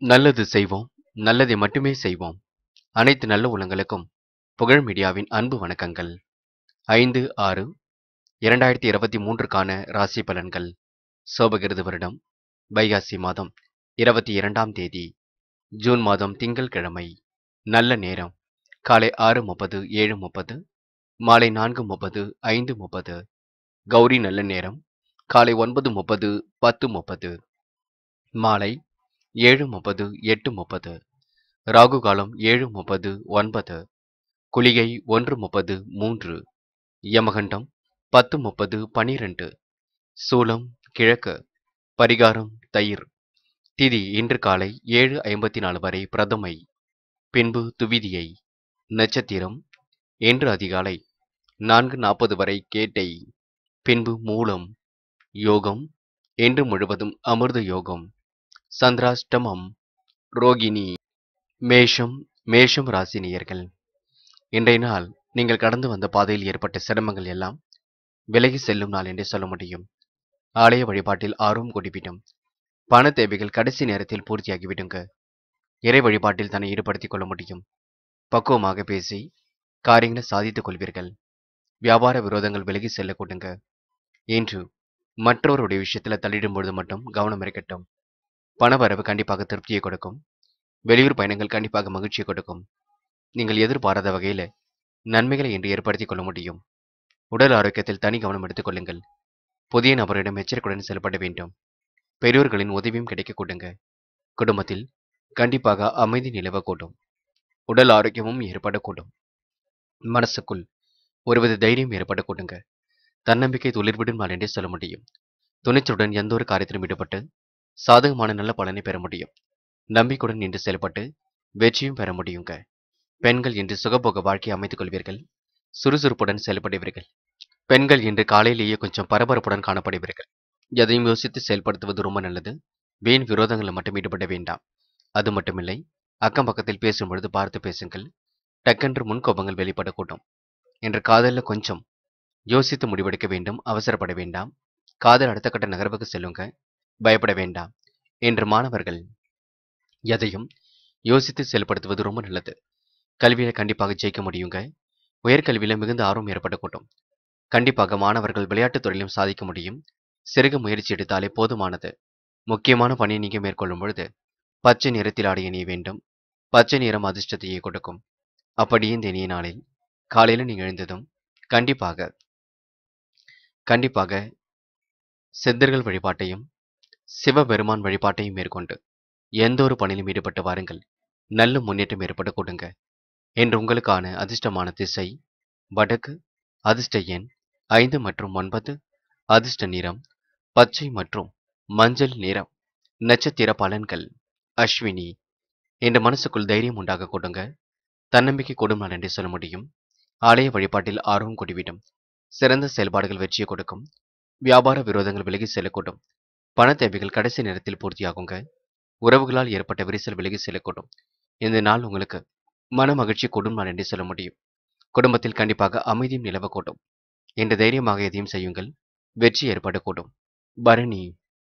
நல்லது செய்வோம் நல்லதை மட்டுமே செய்வோம் அனைத்து நல்ல உள்ளங்களுக்கும் புகழ் மீடியாவின் அன்பு வணக்கங்கள் ஐந்து ஆறு இரண்டாயிரத்தி இருபத்தி மூன்றுக்கான ராசி பலன்கள் சோபகிருது வருடம் வைகாசி மாதம் இருபத்தி இரண்டாம் தேதி ஜூன் மாதம் திங்கள் கிழமை நல்ல நேரம் காலை ஆறு முப்பது ஏழு முப்பது மாலை நான்கு முப்பது ஐந்து முப்பது கௌரி நல்ல நேரம் காலை ஒன்பது முப்பது பத்து முப்பது மாலை ஏழு முப்பது எட்டு முப்பது ராகு காலம் ஏழு முப்பது ஒன்பது குளிகை ஒன்று முப்பது மூன்று யமகண்டம் பத்து முப்பது பனிரெண்டு சூலம் கிழக்கு பரிகாரம் தயிர் திதி இன்று காலை ஏழு ஐம்பத்தி நாலு வரை பிரதமை பின்பு துவிதியை நட்சத்திரம் இன்று அதிகாலை நான்கு நாற்பது வரை கேட்டை பின்பு மூலம் யோகம் இன்று முழுவதும் அமிர்த யோகம் சந்திராஷ்டமம் ரோகிணி மேஷம் மேஷம் ராசினியர்கள் இன்றைய நாள் நீங்கள் கடந்து வந்த பாதையில் ஏற்பட்ட சிரமங்கள் எல்லாம் விலகி செல்லும் நாள் என்று சொல்ல முடியும் ஆலய வழிபாட்டில் ஆர்வம் கொடிவிடும் பண தேவைகள் கடைசி நேரத்தில் பூர்த்தியாகிவிடுங்க இறை வழிபாட்டில் தன்னை ஈடுபடுத்திக் கொள்ள முடியும் பக்குவமாக பேசி காரியங்களை சாதித்துக் கொள்வீர்கள் வியாபார விரோதங்கள் விலகி செல்ல கொடுங்க இன்று மற்றவருடைய விஷயத்துல தள்ளிடும் பொழுது மட்டும் கவனம் இருக்கட்டும் பணவரவு கண்டிப்பாக திருப்தியை கொடுக்கும் வெளியூர் பயணங்கள் கண்டிப்பாக மகிழ்ச்சியை கொடுக்கும் நீங்கள் எதிர்பாராத வகையில நன்மைகளை இன்று ஏற்படுத்திக் கொள்ள முடியும் உடல் ஆரோக்கியத்தில் தனி கவனம் எடுத்துக் கொள்ளுங்கள் புதிய நபரிடம் எச்சரிக்கையுடன் செயல்பட வேண்டும் பெரியோர்களின் உதவியும் கிடைக்க கொடுங்க குடும்பத்தில் கண்டிப்பாக அமைதி நிலவக்கூடும் உடல் ஆரோக்கியமும் ஏற்படக்கூடும் மனசுக்குள் ஒருவித தைரியம் ஏற்பட கொடுங்க தன்னம்பிக்கை துளிர்விடும் நாள் என்றே சொல்ல முடியும் துணிச்சலுடன் எந்த ஒரு காரியத்திலும் ஈடுபட்டு சாதகமான நல்ல பலனை பெற முடியும் நம்பிக்கையுடன் நின்று செயல்பட்டு வெற்றியும் பெற முடியுங்க பெண்கள் இன்று சுகபோக வாழ்க்கையை அமைத்துக் கொள்வீர்கள் சுறுசுறுப்புடன் செயல்படுவீர்கள் பெண்கள் இன்று காலையிலேயே கொஞ்சம் பரபரப்புடன் காணப்படுவீர்கள் எதையும் யோசித்து செயல்படுத்துவது ரொம்ப நல்லது வீண் விரோதங்களில் மட்டும் ஈடுபட வேண்டாம் அது மட்டுமில்லை அக்கம் பக்கத்தில் பேசும் பொழுது பார்த்து பேசுங்கள் டக்கென்று முன்கோபங்கள் வெளிப்படக்கூடும் இன்று காதலில் கொஞ்சம் யோசித்து முடிவெடுக்க வேண்டும் அவசரப்பட வேண்டாம் காதல் அடுத்த கட்ட நகர்வுக்கு செல்லுங்க பயப்பட வேண்டாம் என்று மாணவர்கள் எதையும் யோசித்து செயல்படுத்துவது ரொம்ப நல்லது கல்வியில கண்டிப்பாக ஜெயிக்க முடியுங்க உயர்கல்வியில மிகுந்த ஆர்வம் ஏற்படக்கூடும் கண்டிப்பாக மாணவர்கள் விளையாட்டுத் துறையிலும் சாதிக்க முடியும் சிறுக முயற்சி எடுத்தாலே போதுமானது முக்கியமான பணியை நீங்க மேற்கொள்ளும் பொழுது பச்சை நிறத்தில் ஆடை அணிய வேண்டும் பச்சை நிறம் அதிர்ஷ்டத்தையே கொடுக்கும் அப்படியே இந்த இனிய நாளில் காலையில் நீங்கள் எழுந்ததும் கண்டிப்பாக கண்டிப்பாக சித்தர்கள் வழிபாட்டையும் சிவபெருமான் வழிபாட்டையும் மேற்கொண்டு எந்த ஒரு பணியிலும் ஈடுபட்டு வாருங்கள் நல்ல முன்னேற்றம் ஏற்பட கொடுங்க என்று உங்களுக்கான அதிர்ஷ்டமான திசை வடக்கு அதிர்ஷ்ட எண் ஐந்து மற்றும் ஒன்பது அதிர்ஷ்ட நிறம் பச்சை மற்றும் மஞ்சள் நிறம் நட்சத்திர பலன்கள் அஸ்வினி என்ற மனசுக்குள் தைரியம் உண்டாக கொடுங்க தன்னம்பிக்கை கொடும் நாள் என்று சொல்ல முடியும் ஆலய வழிபாட்டில் ஆர்வம் கொடிவிடும் சிறந்த செயல்பாடுகள் வெற்றியை கொடுக்கும் வியாபார விரோதங்கள் விலகி செல்லக்கூடும் பண தேவைகள் கடைசி நேரத்தில் பூர்த்தியாகுங்க உறவுகளால் ஏற்பட்ட விரிசல் விலகி செல்லக்கூடும் இந்த நாள் உங்களுக்கு மன மகிழ்ச்சி கொடும் நாள் என்று சொல்ல முடியும் குடும்பத்தில் கண்டிப்பாக அமைதியும் நிலவக்கூடும் என்று தைரியமாக எதையும் செய்யுங்கள் வெற்றி ஏற்படக்கூடும் பரணி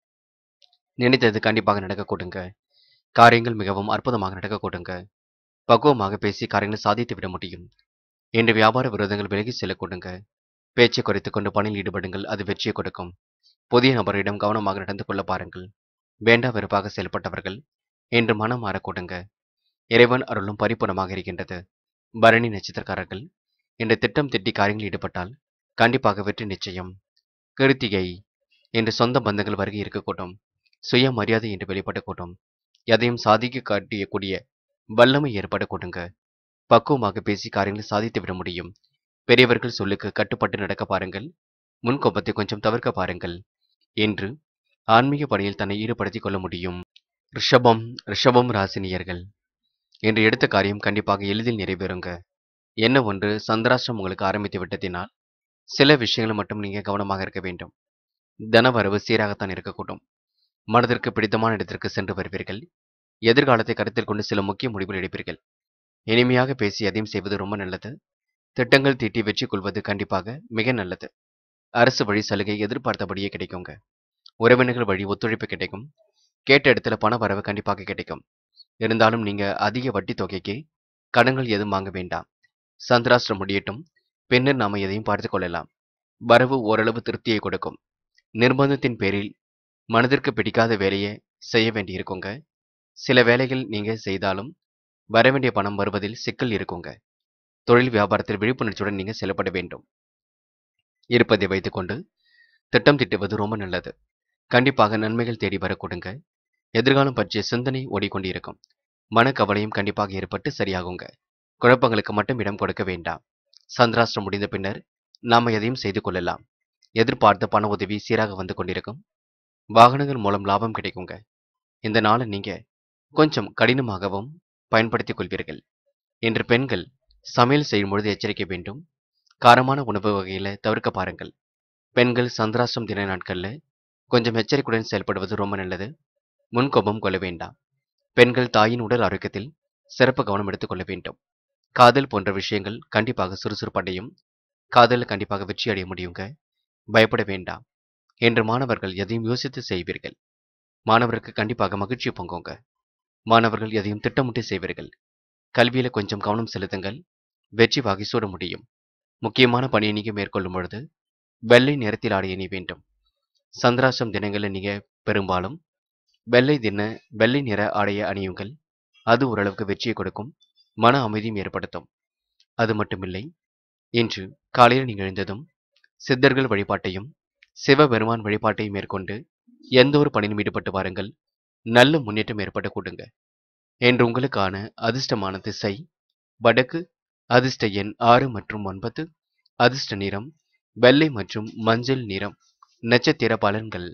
நினைத்தது கண்டிப்பாக நடக்க கொடுங்க காரியங்கள் மிகவும் அற்புதமாக நடக்க கொடுங்க பக்குவமாக பேசி காரியங்களை சாதித்து விட முடியும் என்று வியாபார விரோதங்கள் விலகி செல்ல கொடுங்க பேச்சை குறைத்துக் கொண்டு பணியில் ஈடுபடுங்கள் அது வெற்றியை கொடுக்கும் புதிய நபரிடம் கவனமாக நடந்து கொள்ள பாருங்கள் வேண்டா வெறுப்பாக செயல்பட்டவர்கள் என்று மனம் மாற கொடுங்க இறைவன் அருளும் பரிபூர்ணமாக இருக்கின்றது பரணி நட்சத்திரக்காரர்கள் என்று திட்டம் திட்டி காரியங்களில் ஈடுபட்டால் கண்டிப்பாக வெற்றி நிச்சயம் கிருத்திகை என்று சொந்த பந்தங்கள் வருகை இருக்கக்கூடும் சுய மரியாதை என்று வெளிப்படக்கூடும் எதையும் சாதிக்க காட்டியக்கூடிய வல்லமை ஏற்பட கொடுங்க பக்குவமாக பேசி காரியங்களை சாதித்து விட முடியும் பெரியவர்கள் சொல்லுக்கு கட்டுப்பட்டு நடக்க பாருங்கள் முன்கோபத்தை கொஞ்சம் தவிர்க்க பாருங்கள் என்று ஆன்மீக பணியில் தன்னை ஈடுபடுத்திக் கொள்ள முடியும் ரிஷபம் ரிஷபம் ராசினியர்கள் என்று எடுத்த காரியம் கண்டிப்பாக எளிதில் நிறைவேறுங்க என்ன ஒன்று சந்திராஷ்டிரம் உங்களுக்கு ஆரம்பித்து விட்டதினால் சில விஷயங்கள் மட்டும் நீங்க கவனமாக இருக்க வேண்டும் தனவரவு சீராகத்தான் இருக்கக்கூடும் மனதிற்கு பிடித்தமான இடத்திற்கு சென்று வருவீர்கள் எதிர்காலத்தை கருத்தில் கொண்டு சில முக்கிய முடிவுகள் எடுப்பீர்கள் இனிமையாக பேசி எதையும் செய்வது ரொம்ப நல்லது திட்டங்கள் தீட்டி வெற்றி கொள்வது கண்டிப்பாக மிக நல்லது அரசு வழி சலுகை எதிர்பார்த்தபடியே கிடைக்குங்க உறவினர்கள் வழி ஒத்துழைப்பு கிடைக்கும் கேட்ட இடத்துல பண வரவு கண்டிப்பாக கிடைக்கும் இருந்தாலும் நீங்க அதிக வட்டி தொகைக்கு கடன்கள் எதுவும் வாங்க வேண்டாம் சந்திராஷ்டிரம் முடியட்டும் பின்னர் நாம எதையும் பார்த்து கொள்ளலாம் வரவு ஓரளவு திருப்தியை கொடுக்கும் நிர்பந்தத்தின் பேரில் மனதிற்கு பிடிக்காத வேலையை செய்ய வேண்டியிருக்குங்க சில வேலைகள் நீங்க செய்தாலும் வரவேண்டிய பணம் வருவதில் சிக்கல் இருக்குங்க தொழில் வியாபாரத்தில் விழிப்புணர்ச்சியுடன் நீங்க செயல்பட வேண்டும் இருப்பதை வைத்துக்கொண்டு திட்டம் திட்டுவது ரொம்ப நல்லது கண்டிப்பாக நன்மைகள் தேடி வர கொடுங்க எதிர்காலம் பற்றிய சிந்தனை ஓடிக்கொண்டிருக்கும் மனக்கவலையும் கண்டிப்பாக ஏற்பட்டு சரியாகுங்க குழப்பங்களுக்கு மட்டும் இடம் கொடுக்க வேண்டாம் சந்திராஷ்டிரம் முடிந்த பின்னர் நாம எதையும் செய்து கொள்ளலாம் எதிர்பார்த்த பண உதவி சீராக வந்து கொண்டிருக்கும் வாகனங்கள் மூலம் லாபம் கிடைக்குங்க இந்த நாளை நீங்க கொஞ்சம் கடினமாகவும் பயன்படுத்திக் கொள்வீர்கள் இன்று பெண்கள் சமையல் செய்யும் பொழுது எச்சரிக்கை வேண்டும் காரமான உணவு வகையில தவிர்க்க பாருங்கள் பெண்கள் சந்திராஷ்டிரம் தின நாட்கள்ல கொஞ்சம் எச்சரிக்கையுடன் செயல்படுவது ரொம்ப நல்லது முன்கோபம் கொள்ள வேண்டாம் பெண்கள் தாயின் உடல் ஆரோக்கியத்தில் சிறப்பு கவனம் எடுத்துக்கொள்ள வேண்டும் காதல் போன்ற விஷயங்கள் கண்டிப்பாக சுறுசுறுப்படையும் காதலில் கண்டிப்பாக வெற்றி அடைய முடியுங்க பயப்பட வேண்டாம் என்று மாணவர்கள் எதையும் யோசித்து செய்வீர்கள் மாணவருக்கு கண்டிப்பாக மகிழ்ச்சி பொங்குங்க மாணவர்கள் எதையும் திட்டமிட்டு செய்வீர்கள் கல்வியில கொஞ்சம் கவனம் செலுத்துங்கள் வெற்றி வாகை சூட முடியும் முக்கியமான பணியை நீங்க மேற்கொள்ளும் பொழுது வெள்ளை நிறத்தில் ஆடைய நீ வேண்டும் சந்திராசம் தினங்களில் நீங்க பெரும்பாலும் வெள்ளை தின வெள்ளை நிற ஆடைய அணியுங்கள் அது ஓரளவுக்கு வெற்றியை கொடுக்கும் மன அமைதியும் ஏற்படுத்தும் அது மட்டுமில்லை இன்று காலையில் நீங்கள் எழுந்ததும் சித்தர்கள் வழிபாட்டையும் சிவபெருமான் வழிபாட்டையும் மேற்கொண்டு எந்த ஒரு பணியிலும் ஈடுபட்டு வாருங்கள் நல்ல முன்னேற்றம் ஏற்பட கூடுங்க என்று உங்களுக்கான அதிர்ஷ்டமான திசை வடக்கு அதிர்ஷ்ட எண் ஆறு மற்றும் ஒன்பது அதிர்ஷ்ட நிறம் வெள்ளை மற்றும் மஞ்சள் நிறம் நட்சத்திர பலன்கள்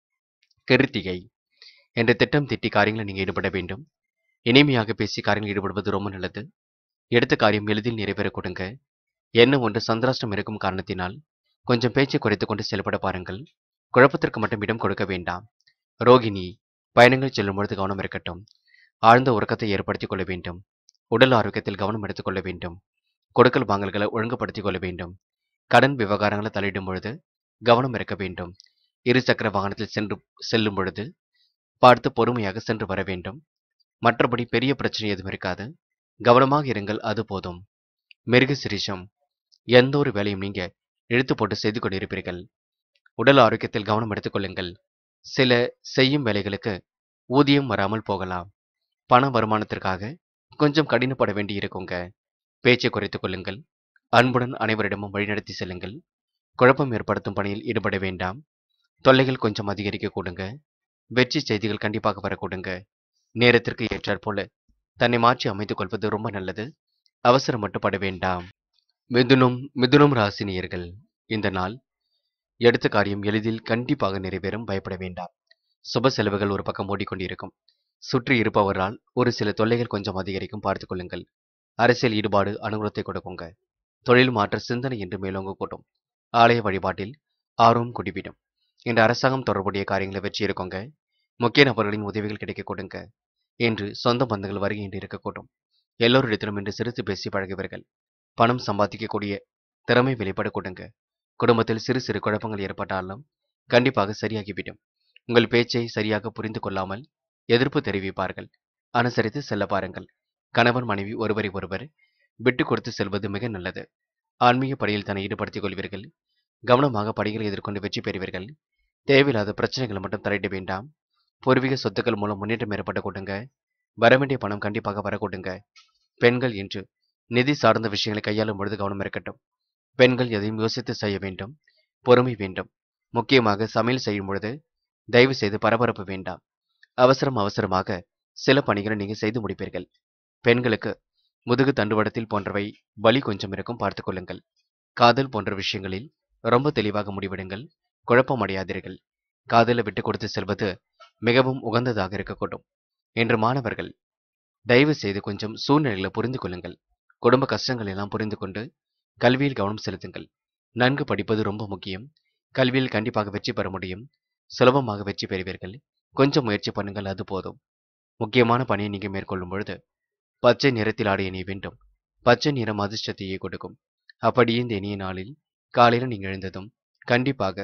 கிருத்திகை என்ற திட்டம் திட்டி காரியங்களை நீங்க ஈடுபட வேண்டும் இனிமையாக பேசி காரியங்கள் ஈடுபடுவது ரொம்ப நல்லது எடுத்த காரியம் எளிதில் நிறைவேற கொடுங்க என்ன ஒன்று சந்திராஷ்டம் இருக்கும் காரணத்தினால் கொஞ்சம் பேச்சை குறைத்துக் கொண்டு செயல்பட பாருங்கள் குழப்பத்திற்கு மட்டும் இடம் கொடுக்க வேண்டாம் ரோகிணி பயணங்கள் செல்லும் பொழுது கவனம் இருக்கட்டும் ஆழ்ந்த உறக்கத்தை ஏற்படுத்திக் கொள்ள வேண்டும் உடல் ஆரோக்கியத்தில் கவனம் எடுத்துக்கொள்ள வேண்டும் கொடுக்கல் வாங்கல்களை ஒழுங்குபடுத்திக் கொள்ள வேண்டும் கடன் விவகாரங்களை தலையிடும் பொழுது கவனம் இருக்க வேண்டும் இரு சக்கர வாகனத்தில் சென்று செல்லும் பொழுது பார்த்து பொறுமையாக சென்று வர வேண்டும் மற்றபடி பெரிய பிரச்சனை எதுவும் இருக்காது கவனமாக இருங்கள் அது போதும் மிருக சிரிஷம் எந்த ஒரு வேலையும் நீங்க இழுத்து போட்டு செய்து கொண்டிருப்பீர்கள் உடல் ஆரோக்கியத்தில் கவனம் எடுத்துக்கொள்ளுங்கள் சில செய்யும் வேலைகளுக்கு ஊதியம் வராமல் போகலாம் பண வருமானத்திற்காக கொஞ்சம் கடினப்பட வேண்டி இருக்குங்க பேச்சை குறைத்துக் கொள்ளுங்கள் அன்புடன் அனைவரிடமும் வழிநடத்தி செல்லுங்கள் குழப்பம் ஏற்படுத்தும் பணியில் ஈடுபட வேண்டாம் தொல்லைகள் கொஞ்சம் அதிகரிக்க கூடுங்க வெற்றி செய்திகள் கண்டிப்பாக வரக்கூடுங்க நேரத்திற்கு ஏற்றாற் போல தன்னை மாற்றி அமைத்துக் கொள்வது ரொம்ப நல்லது அவசரம் மட்டும் பட வேண்டாம் மிதுனம் மிதுனம் ராசினியர்கள் இந்த நாள் எடுத்த காரியம் எளிதில் கண்டிப்பாக நிறைவேறும் பயப்பட வேண்டாம் சுப செலவுகள் ஒரு பக்கம் ஓடிக்கொண்டிருக்கும் சுற்றி இருப்பவரால் ஒரு சில தொல்லைகள் கொஞ்சம் அதிகரிக்கும் பார்த்துக் கொள்ளுங்கள் அரசியல் ஈடுபாடு அனுகூலத்தை கொடுக்குங்க தொழில் மாற்ற சிந்தனை என்று மேலோங்க கூட்டும் ஆலய வழிபாட்டில் ஆர்வம் குடிவிடும் இன்று அரசாங்கம் தொடர்புடைய காரியங்களை வெற்றி இருக்குங்க முக்கிய நபர்களின் உதவிகள் கிடைக்க கொடுங்க என்று சொந்த பந்தங்கள் வருகை என்று இருக்கக்கூடும் எல்லோரிடத்திலும் இன்று சிரித்து பேசி பழகுவீர்கள் பணம் சம்பாதிக்கக்கூடிய திறமை வெளிப்பட கொடுங்க குடும்பத்தில் சிறு சிறு குழப்பங்கள் ஏற்பட்டாலும் கண்டிப்பாக சரியாகிவிடும் உங்கள் பேச்சை சரியாக புரிந்து கொள்ளாமல் எதிர்ப்பு தெரிவிப்பார்கள் அனுசரித்து செல்ல பாருங்கள் கணவன் மனைவி ஒருவரை ஒருவர் விட்டு கொடுத்து செல்வது மிக நல்லது ஆன்மீக பணியில் தன்னை ஈடுபடுத்திக் கொள்வீர்கள் கவனமாக பணிகளை எதிர்கொண்டு வெற்றி பெறுவீர்கள் தேவையில்லாத பிரச்சனைகளை மட்டும் தலையிட வேண்டாம் பூர்வீக சொத்துக்கள் மூலம் முன்னேற்றம் ஏற்பட கொடுங்க வரவேண்டிய பணம் கண்டிப்பாக வரக்கூடுங்க பெண்கள் என்று நிதி சார்ந்த விஷயங்களை கையாளும் பொழுது கவனம் இருக்கட்டும் பெண்கள் எதையும் யோசித்து செய்ய வேண்டும் பொறுமை வேண்டும் முக்கியமாக சமையல் செய்யும் பொழுது தயவு செய்து பரபரப்பு வேண்டாம் அவசரம் அவசரமாக சில பணிகளை நீங்க செய்து முடிப்பீர்கள் பெண்களுக்கு முதுகு தண்டுவடத்தில் போன்றவை வலி கொஞ்சம் இருக்கும் பார்த்துக் கொள்ளுங்கள் காதல் போன்ற விஷயங்களில் ரொம்ப தெளிவாக முடிவெடுங்கள் குழப்பம் அடையாதீர்கள் காதலை விட்டு கொடுத்து செல்வது மிகவும் உகந்ததாக இருக்கக்கூடும் என்று மாணவர்கள் தயவு செய்து கொஞ்சம் சூழ்நிலைகளை புரிந்து கொள்ளுங்கள் குடும்ப கஷ்டங்கள் எல்லாம் புரிந்து கொண்டு கல்வியில் கவனம் செலுத்துங்கள் நன்கு படிப்பது ரொம்ப முக்கியம் கல்வியில் கண்டிப்பாக வெற்றி பெற முடியும் சுலபமாக வெற்றி பெறுவீர்கள் கொஞ்சம் முயற்சி பண்ணுங்கள் அது போதும் முக்கியமான பணியை நீங்க மேற்கொள்ளும் பொழுது பச்சை நிறத்தில் ஆடைய நீ வேண்டும் பச்சை நிறம் அதிர்ஷ்டத்தையே கொடுக்கும் அப்படியே இந்த இனிய நாளில் காலையில் நீங்க எழுந்ததும் கண்டிப்பாக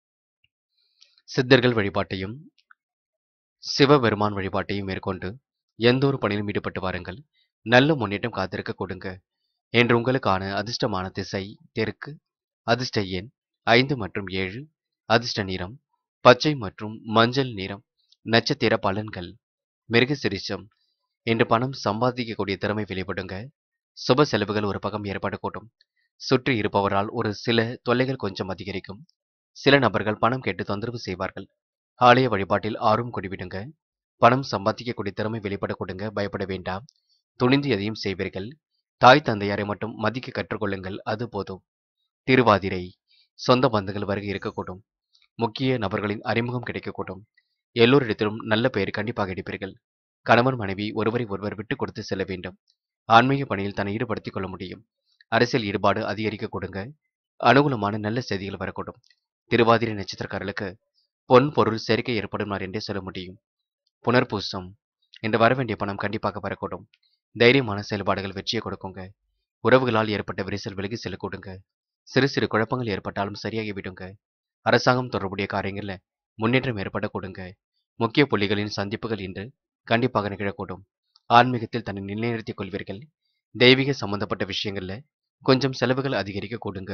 சித்தர்கள் வழிபாட்டையும் சிவபெருமான் வழிபாட்டையும் மேற்கொண்டு எந்த ஒரு பணியிலும் ஈடுபட்டு வாருங்கள் நல்ல முன்னேற்றம் காத்திருக்க கொடுங்க என்று உங்களுக்கான அதிர்ஷ்டமான திசை தெற்கு அதிர்ஷ்ட எண் ஐந்து மற்றும் ஏழு அதிர்ஷ்ட நிறம் பச்சை மற்றும் மஞ்சள் நிறம் நட்சத்திர பலன்கள் மிருகசிரிஷம் இன்று பணம் சம்பாதிக்கக்கூடிய திறமை வெளிப்படுங்க சுப செலவுகள் ஒரு பக்கம் ஏற்படக்கூடும் சுற்றி இருப்பவரால் ஒரு சில தொல்லைகள் கொஞ்சம் அதிகரிக்கும் சில நபர்கள் பணம் கேட்டு தொந்தரவு செய்வார்கள் ஆலய வழிபாட்டில் ஆர்வம் கொடிவிடுங்க பணம் சம்பாதிக்கக்கூடிய திறமை வெளிப்பட கொடுங்க பயப்பட வேண்டாம் துணிந்து எதையும் செய்வீர்கள் தாய் தந்தையாரை மட்டும் மதிக்க கற்றுக்கொள்ளுங்கள் அது போதும் திருவாதிரை சொந்த பந்தங்கள் வருகை இருக்கக்கூடும் முக்கிய நபர்களின் அறிமுகம் கிடைக்கக்கூடும் எல்லோரிடத்திலும் நல்ல பெயர் கண்டிப்பாக எடுப்பீர்கள் கணவன் மனைவி ஒருவரை ஒருவர் விட்டு கொடுத்து செல்ல வேண்டும் ஆன்மீக பணியில் தன்னை ஈடுபடுத்திக் கொள்ள முடியும் அரசியல் ஈடுபாடு அதிகரிக்க கொடுங்க அனுகூலமான நல்ல செய்திகள் வரக்கூடும் திருவாதிரை நட்சத்திரக்காரர்களுக்கு பொன் பொருள் சேர்க்கை ஏற்படும் நாள் என்றே சொல்ல முடியும் புனர்பூசம் என்று வரவேண்டிய பணம் கண்டிப்பாக வரக்கூடும் தைரியமான செயல்பாடுகள் வெற்றியை கொடுக்குங்க உறவுகளால் ஏற்பட்ட விரிசல் விலகி செல்ல கொடுங்க சிறு சிறு குழப்பங்கள் ஏற்பட்டாலும் சரியாகி விடுங்க அரசாங்கம் தொடர்புடைய காரியங்கள்ல முன்னேற்றம் ஏற்பட கொடுங்க முக்கிய புள்ளிகளின் சந்திப்புகள் இன்று கண்டிப்பாக நிகழக்கூடும் ஆன்மீகத்தில் தன்னை நிலைநிறுத்திக் கொள்வீர்கள் தெய்வீக சம்பந்தப்பட்ட விஷயங்கள்ல கொஞ்சம் செலவுகள் அதிகரிக்க கொடுங்க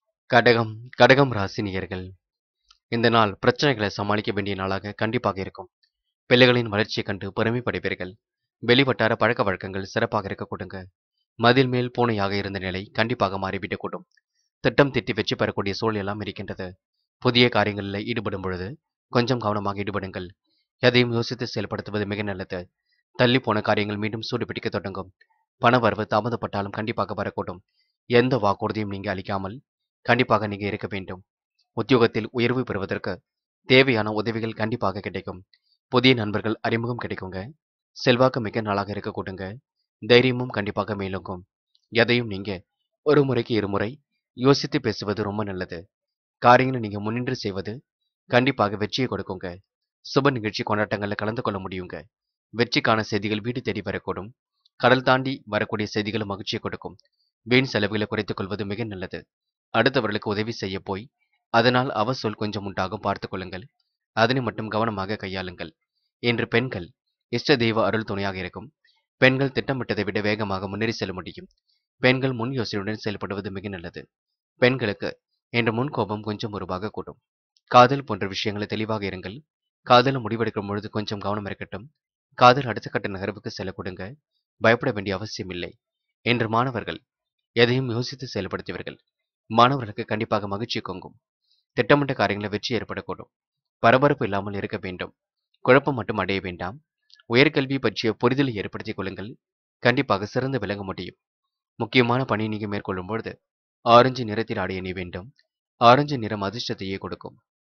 கடகம் கடகம் ராசினியர்கள் இந்த நாள் பிரச்சனைகளை சமாளிக்க வேண்டிய நாளாக கண்டிப்பாக இருக்கும் பிள்ளைகளின் வளர்ச்சியை கண்டு பெருமைப்படுவீர்கள் வெளிவட்டார பழக்க வழக்கங்கள் சிறப்பாக இருக்க கொடுங்க மதில் மேல் பூனையாக இருந்த நிலை கண்டிப்பாக மாறிவிடக்கூடும் திட்டம் திட்டி வெற்றி பெறக்கூடிய சூழல் எல்லாம் இருக்கின்றது புதிய காரியங்களில் ஈடுபடும் பொழுது கொஞ்சம் கவனமாக ஈடுபடுங்கள் எதையும் யோசித்து செயல்படுத்துவது மிக நல்லது தள்ளி போன காரியங்கள் மீண்டும் சூடு பிடிக்க தொடங்கும் பண வரவு தாமதப்பட்டாலும் கண்டிப்பாக வரக்கூடும் எந்த வாக்குறுதியும் நீங்க அளிக்காமல் கண்டிப்பாக நீங்க இருக்க வேண்டும் உத்தியோகத்தில் உயர்வு பெறுவதற்கு தேவையான உதவிகள் கண்டிப்பாக கிடைக்கும் புதிய நண்பர்கள் அறிமுகம் கிடைக்குங்க செல்வாக்கு மிக்க நாளாக இருக்க கூடுங்க தைரியமும் கண்டிப்பாக மேலோங்கும் எதையும் நீங்க ஒரு முறைக்கு இருமுறை யோசித்து பேசுவது ரொம்ப நல்லது காரியங்களை நீங்க முன்னின்று செய்வது கண்டிப்பாக வெற்றியை கொடுக்குங்க சுப நிகழ்ச்சி கொண்டாட்டங்களில் கலந்து கொள்ள முடியுங்க வெற்றிக்கான செய்திகள் வீடு தேடி வரக்கூடும் கடல் தாண்டி வரக்கூடிய செய்திகள் மகிழ்ச்சியை கொடுக்கும் வீண் செலவுகளை குறைத்துக் கொள்வது மிக நல்லது அடுத்தவர்களுக்கு உதவி செய்ய போய் அதனால் அவ சொல் கொஞ்சம் உண்டாகும் பார்த்துக் கொள்ளுங்கள் அதனை மட்டும் கவனமாக கையாளுங்கள் இன்று பெண்கள் இஷ்ட தெய்வ அருள் துணையாக இருக்கும் பெண்கள் திட்டமிட்டதை விட வேகமாக முன்னேறி செல்ல முடியும் பெண்கள் முன் யோசனையுடன் செயல்படுவது மிக நல்லது பெண்களுக்கு இன்று முன் கோபம் கொஞ்சம் உருவாக கூடும் காதல் போன்ற விஷயங்களை தெளிவாக இருங்கள் காதல முடிவெடுக்கும் பொழுது கொஞ்சம் கவனம் இருக்கட்டும் காதல் அடுத்த கட்ட நகர்வுக்கு செல்ல கொடுங்க பயப்பட வேண்டிய அவசியம் இல்லை இன்று மாணவர்கள் எதையும் யோசித்து செயல்படுத்துவீர்கள் மாணவர்களுக்கு கண்டிப்பாக மகிழ்ச்சி கொங்கும் திட்டமிட்ட காரியங்களை வெற்றி ஏற்படக்கூடும் பரபரப்பு இல்லாமல் இருக்க வேண்டும் குழப்பம் மட்டும் அடைய வேண்டாம் உயர்கல்வி பற்றிய புரிதலை ஏற்படுத்திக் கொள்ளுங்கள் கண்டிப்பாக சிறந்து விளங்க முடியும் முக்கியமான பணி நீங்க மேற்கொள்ளும் பொழுது ஆரஞ்சு நிறத்தில் ஆடை அணிய வேண்டும் ஆரஞ்சு நிறம் அதிர்ஷ்டத்தையே கொடுக்கும்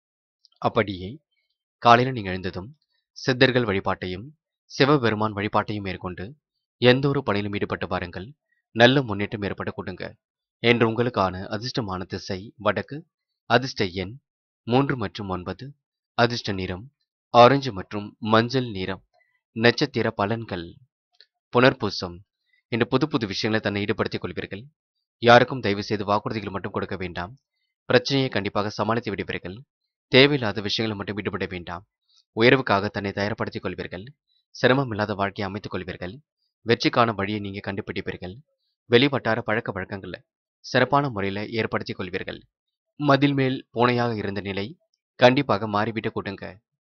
அப்படியே காலையில் நீங்கள் எழுந்ததும் சித்தர்கள் வழிபாட்டையும் சிவபெருமான் வழிபாட்டையும் மேற்கொண்டு எந்த ஒரு பணியிலும் ஈடுபட்டு பாருங்கள் நல்ல முன்னேற்றம் ஏற்பட கொடுங்க என்று உங்களுக்கான அதிர்ஷ்டமான திசை வடக்கு அதிர்ஷ்ட எண் மூன்று மற்றும் ஒன்பது அதிர்ஷ்ட நிறம் ஆரஞ்சு மற்றும் மஞ்சள் நிறம் நட்சத்திர பலன்கள் புனர்பூசம் இன்று புது புது விஷயங்களை தன்னை ஈடுபடுத்திக் கொள்வீர்கள் யாருக்கும் தயவு செய்து வாக்குறுதிகள் மட்டும் கொடுக்க வேண்டாம் பிரச்சனையை கண்டிப்பாக சமாளித்து விடுவீர்கள் தேவையில்லாத விஷயங்களை மட்டும் ஈடுபட வேண்டாம் உயர்வுக்காக தன்னை தயார்படுத்திக் கொள்வீர்கள் சிரமம் இல்லாத வாழ்க்கையை அமைத்துக் கொள்வீர்கள் வெற்றிக்கான வழியை நீங்க கண்டுபிடிப்பீர்கள் வெளிவட்டார பழக்க வழக்கங்களை சிறப்பான முறையில் ஏற்படுத்திக் கொள்வீர்கள் மதில் மேல் பூனையாக இருந்த நிலை கண்டிப்பாக மாறிவிட்டு கொடுங்க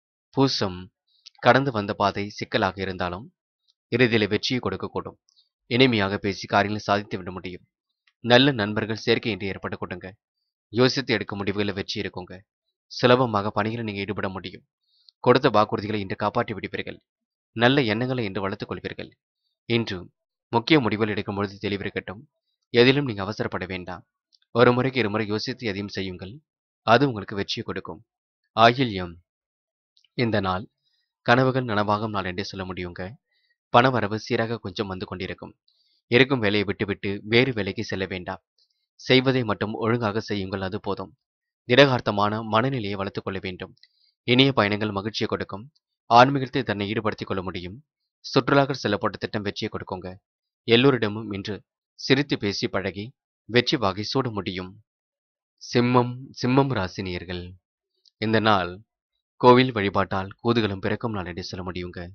பூசம் கடந்து வந்த பாதை சிக்கலாக இருந்தாலும் இறுதியில் வெற்றியை கொடுக்கக்கூடும் இனிமையாக பேசி காரியங்களை சாதித்து விட முடியும் நல்ல நண்பர்கள் சேர்க்கை என்று ஏற்பட கொடுங்க யோசித்து எடுக்கும் முடிவுகளில் வெற்றி இருக்குங்க சுலபமாக பணிகளை நீங்கள் ஈடுபட முடியும் கொடுத்த வாக்குறுதிகளை இன்று காப்பாற்றி விடுவீர்கள் நல்ல எண்ணங்களை இன்று வளர்த்துக் கொள்வீர்கள் இன்று முக்கிய முடிவுகள் எடுக்கும் பொழுது தெளிவிருக்கட்டும் எதிலும் நீங்கள் அவசரப்பட வேண்டாம் ஒரு முறைக்கு இருமுறை யோசித்து எதையும் செய்யுங்கள் அது உங்களுக்கு வெற்றியை கொடுக்கும் ஆயில்யம் இந்த நாள் கனவுகள் நனவாகும் நாள் என்றே சொல்ல முடியுங்க பணவரவு சீராக கொஞ்சம் வந்து கொண்டிருக்கும் இருக்கும் வேலையை விட்டுவிட்டு வேறு வேலைக்கு செல்ல வேண்டாம் செய்வதை மட்டும் ஒழுங்காக செய்யுங்கள் அது போதும் திடகார்த்தமான மனநிலையை வளர்த்துக் கொள்ள வேண்டும் இனிய பயணங்கள் மகிழ்ச்சியை கொடுக்கும் ஆன்மீகத்தை தன்னை ஈடுபடுத்திக் கொள்ள முடியும் சுற்றுலாக்கள் செல்லப்பட்ட திட்டம் வெற்றியை கொடுக்குங்க எல்லோரிடமும் இன்று சிரித்து பேசி பழகி வெற்றி வாகை சூட முடியும் சிம்மம் சிம்மம் ராசினியர்கள் இந்த நாள் கோவில் வழிபாட்டால் கூதுகளும் பிறக்கும் நாள் என்று சொல்ல முடியுங்க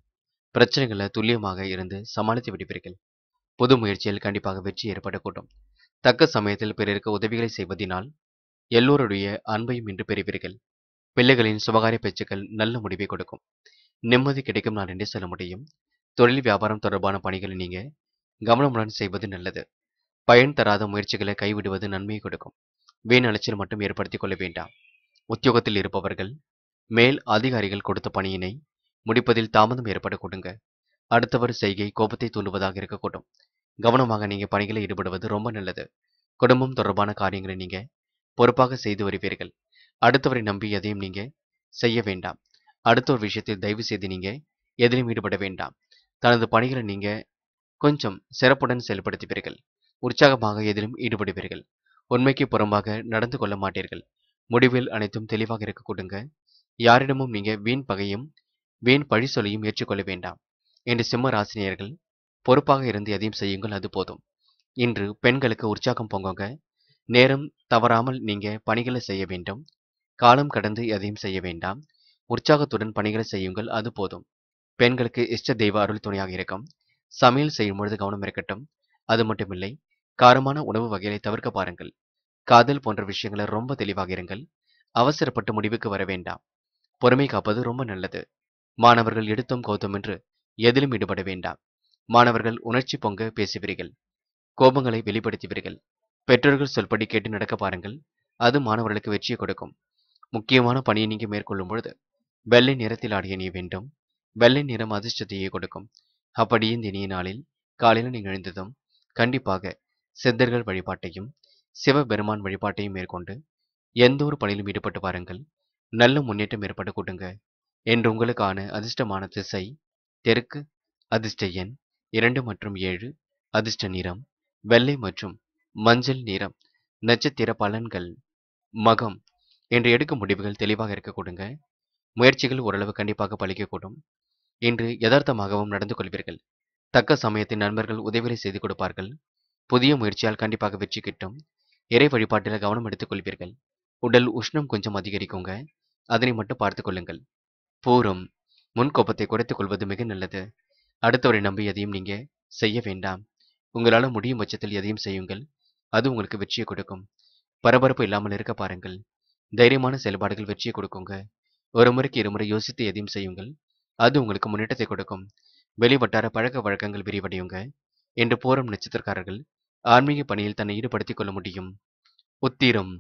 பிரச்சனைகளை துல்லியமாக இருந்து சமாளித்து விடுவீர்கள் புது முயற்சியில் கண்டிப்பாக வெற்றி ஏற்படக்கூடும் தக்க சமயத்தில் பிறருக்கு உதவிகளை செய்வதினால் எல்லோருடைய அன்பையும் இன்று பெறுவீர்கள் பிள்ளைகளின் சுபகாரிய பேச்சுக்கள் நல்ல முடிவை கொடுக்கும் நிம்மதி கிடைக்கும் நாள் என்றே சொல்ல முடியும் தொழில் வியாபாரம் தொடர்பான பணிகளை நீங்க கவனமுடன் செய்வது நல்லது பயன் தராத முயற்சிகளை கைவிடுவது நன்மையை கொடுக்கும் வீண் அலைச்சல் மட்டும் ஏற்படுத்திக் கொள்ள வேண்டாம் உத்தியோகத்தில் இருப்பவர்கள் மேல் அதிகாரிகள் கொடுத்த பணியினை முடிப்பதில் தாமதம் ஏற்பட கொடுங்க அடுத்தவர் செய்கை கோபத்தை தூண்டுவதாக இருக்கக்கூடும் கவனமாக நீங்க பணிகளில் ஈடுபடுவது ரொம்ப நல்லது குடும்பம் தொடர்பான காரியங்களை நீங்க பொறுப்பாக செய்து வருவீர்கள் அடுத்தவரை நம்பி எதையும் நீங்க செய்ய வேண்டாம் அடுத்த ஒரு விஷயத்தில் தயவு செய்து நீங்க எதிலும் ஈடுபட வேண்டாம் தனது பணிகளை நீங்க கொஞ்சம் சிறப்புடன் செயல்படுத்துவீர்கள் உற்சாகமாக எதிலும் ஈடுபடுவீர்கள் உண்மைக்கு புறம்பாக நடந்து கொள்ள மாட்டீர்கள் முடிவில் அனைத்தும் தெளிவாக இருக்க கொடுங்க யாரிடமும் நீங்க வீண் பகையும் வீண் பழி சொல்லியும் ஏற்றுக்கொள்ள வேண்டாம் என்று சிம்ம ராசினியர்கள் பொறுப்பாக இருந்து எதையும் செய்யுங்கள் அது போதும் இன்று பெண்களுக்கு உற்சாகம் பொங்குங்க நேரம் தவறாமல் நீங்க பணிகளை செய்ய வேண்டும் காலம் கடந்து எதையும் செய்ய வேண்டாம் உற்சாகத்துடன் பணிகளை செய்யுங்கள் அது போதும் பெண்களுக்கு இஷ்ட தெய்வ அருள் துணையாக இருக்கும் சமையல் செய்யும் பொழுது கவனம் இருக்கட்டும் அது மட்டுமில்லை காரமான உணவு வகைகளை தவிர்க்க பாருங்கள் காதல் போன்ற விஷயங்களை ரொம்ப தெளிவாக இருங்கள் அவசரப்பட்டு முடிவுக்கு வர வேண்டாம் பொறுமை காப்பது ரொம்ப நல்லது மாணவர்கள் எடுத்தோம் கௌதம் என்று எதிலும் ஈடுபட வேண்டாம் மாணவர்கள் உணர்ச்சி பொங்க பேசுவீர்கள் கோபங்களை வெளிப்படுத்துவீர்கள் பெற்றோர்கள் சொல்படி கேட்டு நடக்க பாருங்கள் அது மாணவர்களுக்கு வெற்றியை கொடுக்கும் முக்கியமான பணியை நீங்க மேற்கொள்ளும் பொழுது வெள்ளை நிறத்தில் ஆடிய நீ வேண்டும் வெள்ளை நிறம் அதிர்ஷ்டத்தையே கொடுக்கும் அப்படி இந்த இனிய நாளில் காலையில் நீங்கள் எழுந்ததும் கண்டிப்பாக சித்தர்கள் வழிபாட்டையும் சிவபெருமான் வழிபாட்டையும் மேற்கொண்டு எந்த ஒரு பணியிலும் ஈடுபட்டு பாருங்கள் நல்ல முன்னேற்றம் ஏற்பட கூட்டுங்க என்று உங்களுக்கான அதிர்ஷ்டமான திசை தெற்கு அதிர்ஷ்ட எண் இரண்டு மற்றும் ஏழு அதிர்ஷ்ட நிறம் வெள்ளை மற்றும் மஞ்சள் நிறம் நட்சத்திர பலன்கள் மகம் என்று எடுக்கும் முடிவுகள் தெளிவாக இருக்க கொடுங்க முயற்சிகள் ஓரளவு கண்டிப்பாக பலிக்கக்கூடும் இன்று யதார்த்தமாகவும் நடந்து கொள்வீர்கள் தக்க சமயத்தில் நண்பர்கள் உதவிகளை செய்து கொடுப்பார்கள் புதிய முயற்சியால் கண்டிப்பாக வெற்றி கிட்டும் இறை வழிபாட்டில் கவனம் எடுத்துக் கொள்வீர்கள் உடல் உஷ்ணம் கொஞ்சம் அதிகரிக்குங்க அதனை மட்டும் பார்த்துக் கொள்ளுங்கள் பூரம் முன்கோபத்தை குறைத்துக் கொள்வது மிக நல்லது அடுத்தவரை நம்பி எதையும் நீங்க செய்ய வேண்டாம் உங்களால முடியும் பட்சத்தில் எதையும் செய்யுங்கள் அது உங்களுக்கு வெற்றியை கொடுக்கும் பரபரப்பு இல்லாமல் இருக்க பாருங்கள் தைரியமான செயல்பாடுகள் வெற்றியை கொடுக்குங்க ஒரு முறைக்கு இருமுறை யோசித்து எதையும் செய்யுங்கள் அது உங்களுக்கு முன்னேற்றத்தை கொடுக்கும் வெளிவட்டார பழக்க வழக்கங்கள் விரிவடையுங்க என்று போரும் நட்சத்திரக்காரர்கள் ஆன்மீக பணியில் தன்னை ஈடுபடுத்திக் கொள்ள முடியும் உத்திரம்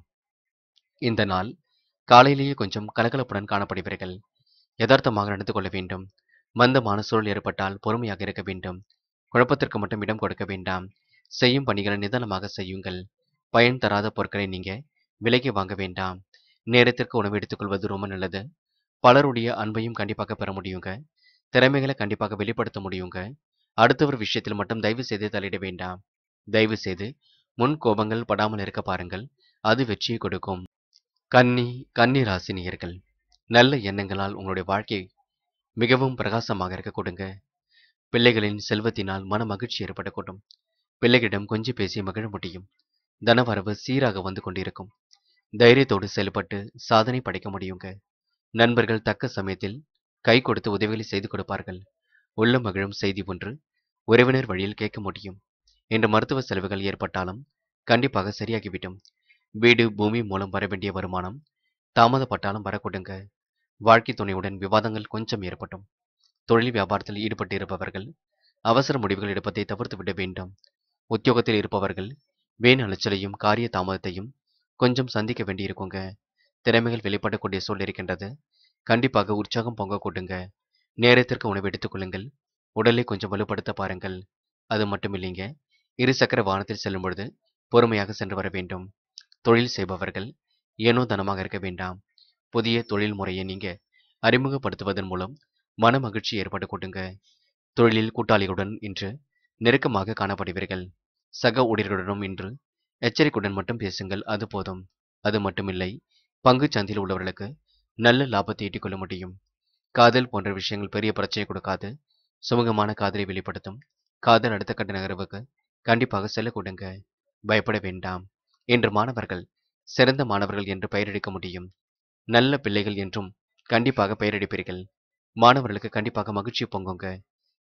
இந்த நாள் காலையிலேயே கொஞ்சம் கலகலப்புடன் காணப்படுவீர்கள் யதார்த்தமாக நடந்து கொள்ள வேண்டும் மந்தமான சூழல் ஏற்பட்டால் பொறுமையாக இருக்க வேண்டும் குழப்பத்திற்கு மட்டும் இடம் கொடுக்க வேண்டாம் செய்யும் பணிகளை நிதானமாக செய்யுங்கள் பயன் தராத பொருட்களை நீங்க விலைக்கு வாங்க வேண்டாம் நேரத்திற்கு உணவு எடுத்துக்கொள்வது ரொம்ப நல்லது பலருடைய அன்பையும் கண்டிப்பாக பெற முடியுங்க திறமைகளை கண்டிப்பாக வெளிப்படுத்த முடியுங்க அடுத்தவர் விஷயத்தில் மட்டும் தயவு செய்து தலையிட வேண்டாம் தயவு செய்து முன் கோபங்கள் படாமல் இருக்க பாருங்கள் அது வெற்றியை கொடுக்கும் கன்னி கன்னி ராசினியர்கள் நல்ல எண்ணங்களால் உங்களுடைய வாழ்க்கை மிகவும் பிரகாசமாக இருக்க கொடுங்க பிள்ளைகளின் செல்வத்தினால் மன மகிழ்ச்சி ஏற்படக்கூடும் பிள்ளைகளிடம் கொஞ்சம் பேசி மகிழ முடியும் தனவரவு சீராக வந்து கொண்டிருக்கும் தைரியத்தோடு செயல்பட்டு சாதனை படைக்க முடியுங்க நண்பர்கள் தக்க சமயத்தில் கை கொடுத்து உதவிகளை செய்து கொடுப்பார்கள் உள்ள மகிழும் செய்தி ஒன்று உறவினர் வழியில் கேட்க முடியும் என்ற மருத்துவ செலவுகள் ஏற்பட்டாலும் கண்டிப்பாக சரியாகிவிடும் வீடு பூமி மூலம் வர வேண்டிய வருமானம் தாமதப்பட்டாலும் வரக்கூடுங்க வாழ்க்கை துணையுடன் விவாதங்கள் கொஞ்சம் ஏற்பட்டும் தொழில் வியாபாரத்தில் ஈடுபட்டு இருப்பவர்கள் அவசர முடிவுகள் எடுப்பதை தவிர்த்து விட வேண்டும் உத்தியோகத்தில் இருப்பவர்கள் வீண் அலைச்சலையும் காரிய தாமதத்தையும் கொஞ்சம் சந்திக்க வேண்டியிருக்குங்க திறமைகள் வெளிப்படக்கூடிய சூழல் இருக்கின்றது கண்டிப்பாக உற்சாகம் பொங்க கூட்டுங்க நேரத்திற்கு உணவு எடுத்துக்கொள்ளுங்கள் உடலை கொஞ்சம் வலுப்படுத்த பாருங்கள் அது மட்டும் இல்லைங்க இரு சக்கர வாகனத்தில் செல்லும் பொழுது பொறுமையாக சென்று வர வேண்டும் தொழில் செய்பவர்கள் ஏனோ தனமாக இருக்க வேண்டாம் புதிய தொழில் முறையை நீங்க அறிமுகப்படுத்துவதன் மூலம் மன மகிழ்ச்சி ஏற்பட்டு கூட்டுங்க தொழிலில் கூட்டாளிகளுடன் இன்று நெருக்கமாக காணப்படுவீர்கள் சக ஊழியர்களுடனும் இன்று எச்சரிக்கையுடன் மட்டும் பேசுங்கள் அது போதும் அது மட்டுமில்லை பங்கு சந்தையில் உள்ளவர்களுக்கு நல்ல லாபத்தை ஈட்டிக் கொள்ள முடியும் காதல் போன்ற விஷயங்கள் பெரிய பிரச்சனை கொடுக்காது சுமூகமான காதலை வெளிப்படுத்தும் காதல் அடுத்த கட்ட நகர்வுக்கு கண்டிப்பாக செல்ல கொடுங்க பயப்பட வேண்டாம் என்று மாணவர்கள் சிறந்த மாணவர்கள் என்று பெயரெடுக்க முடியும் நல்ல பிள்ளைகள் என்றும் கண்டிப்பாக பெயரெடுப்பீர்கள் மாணவர்களுக்கு கண்டிப்பாக மகிழ்ச்சி பொங்குங்க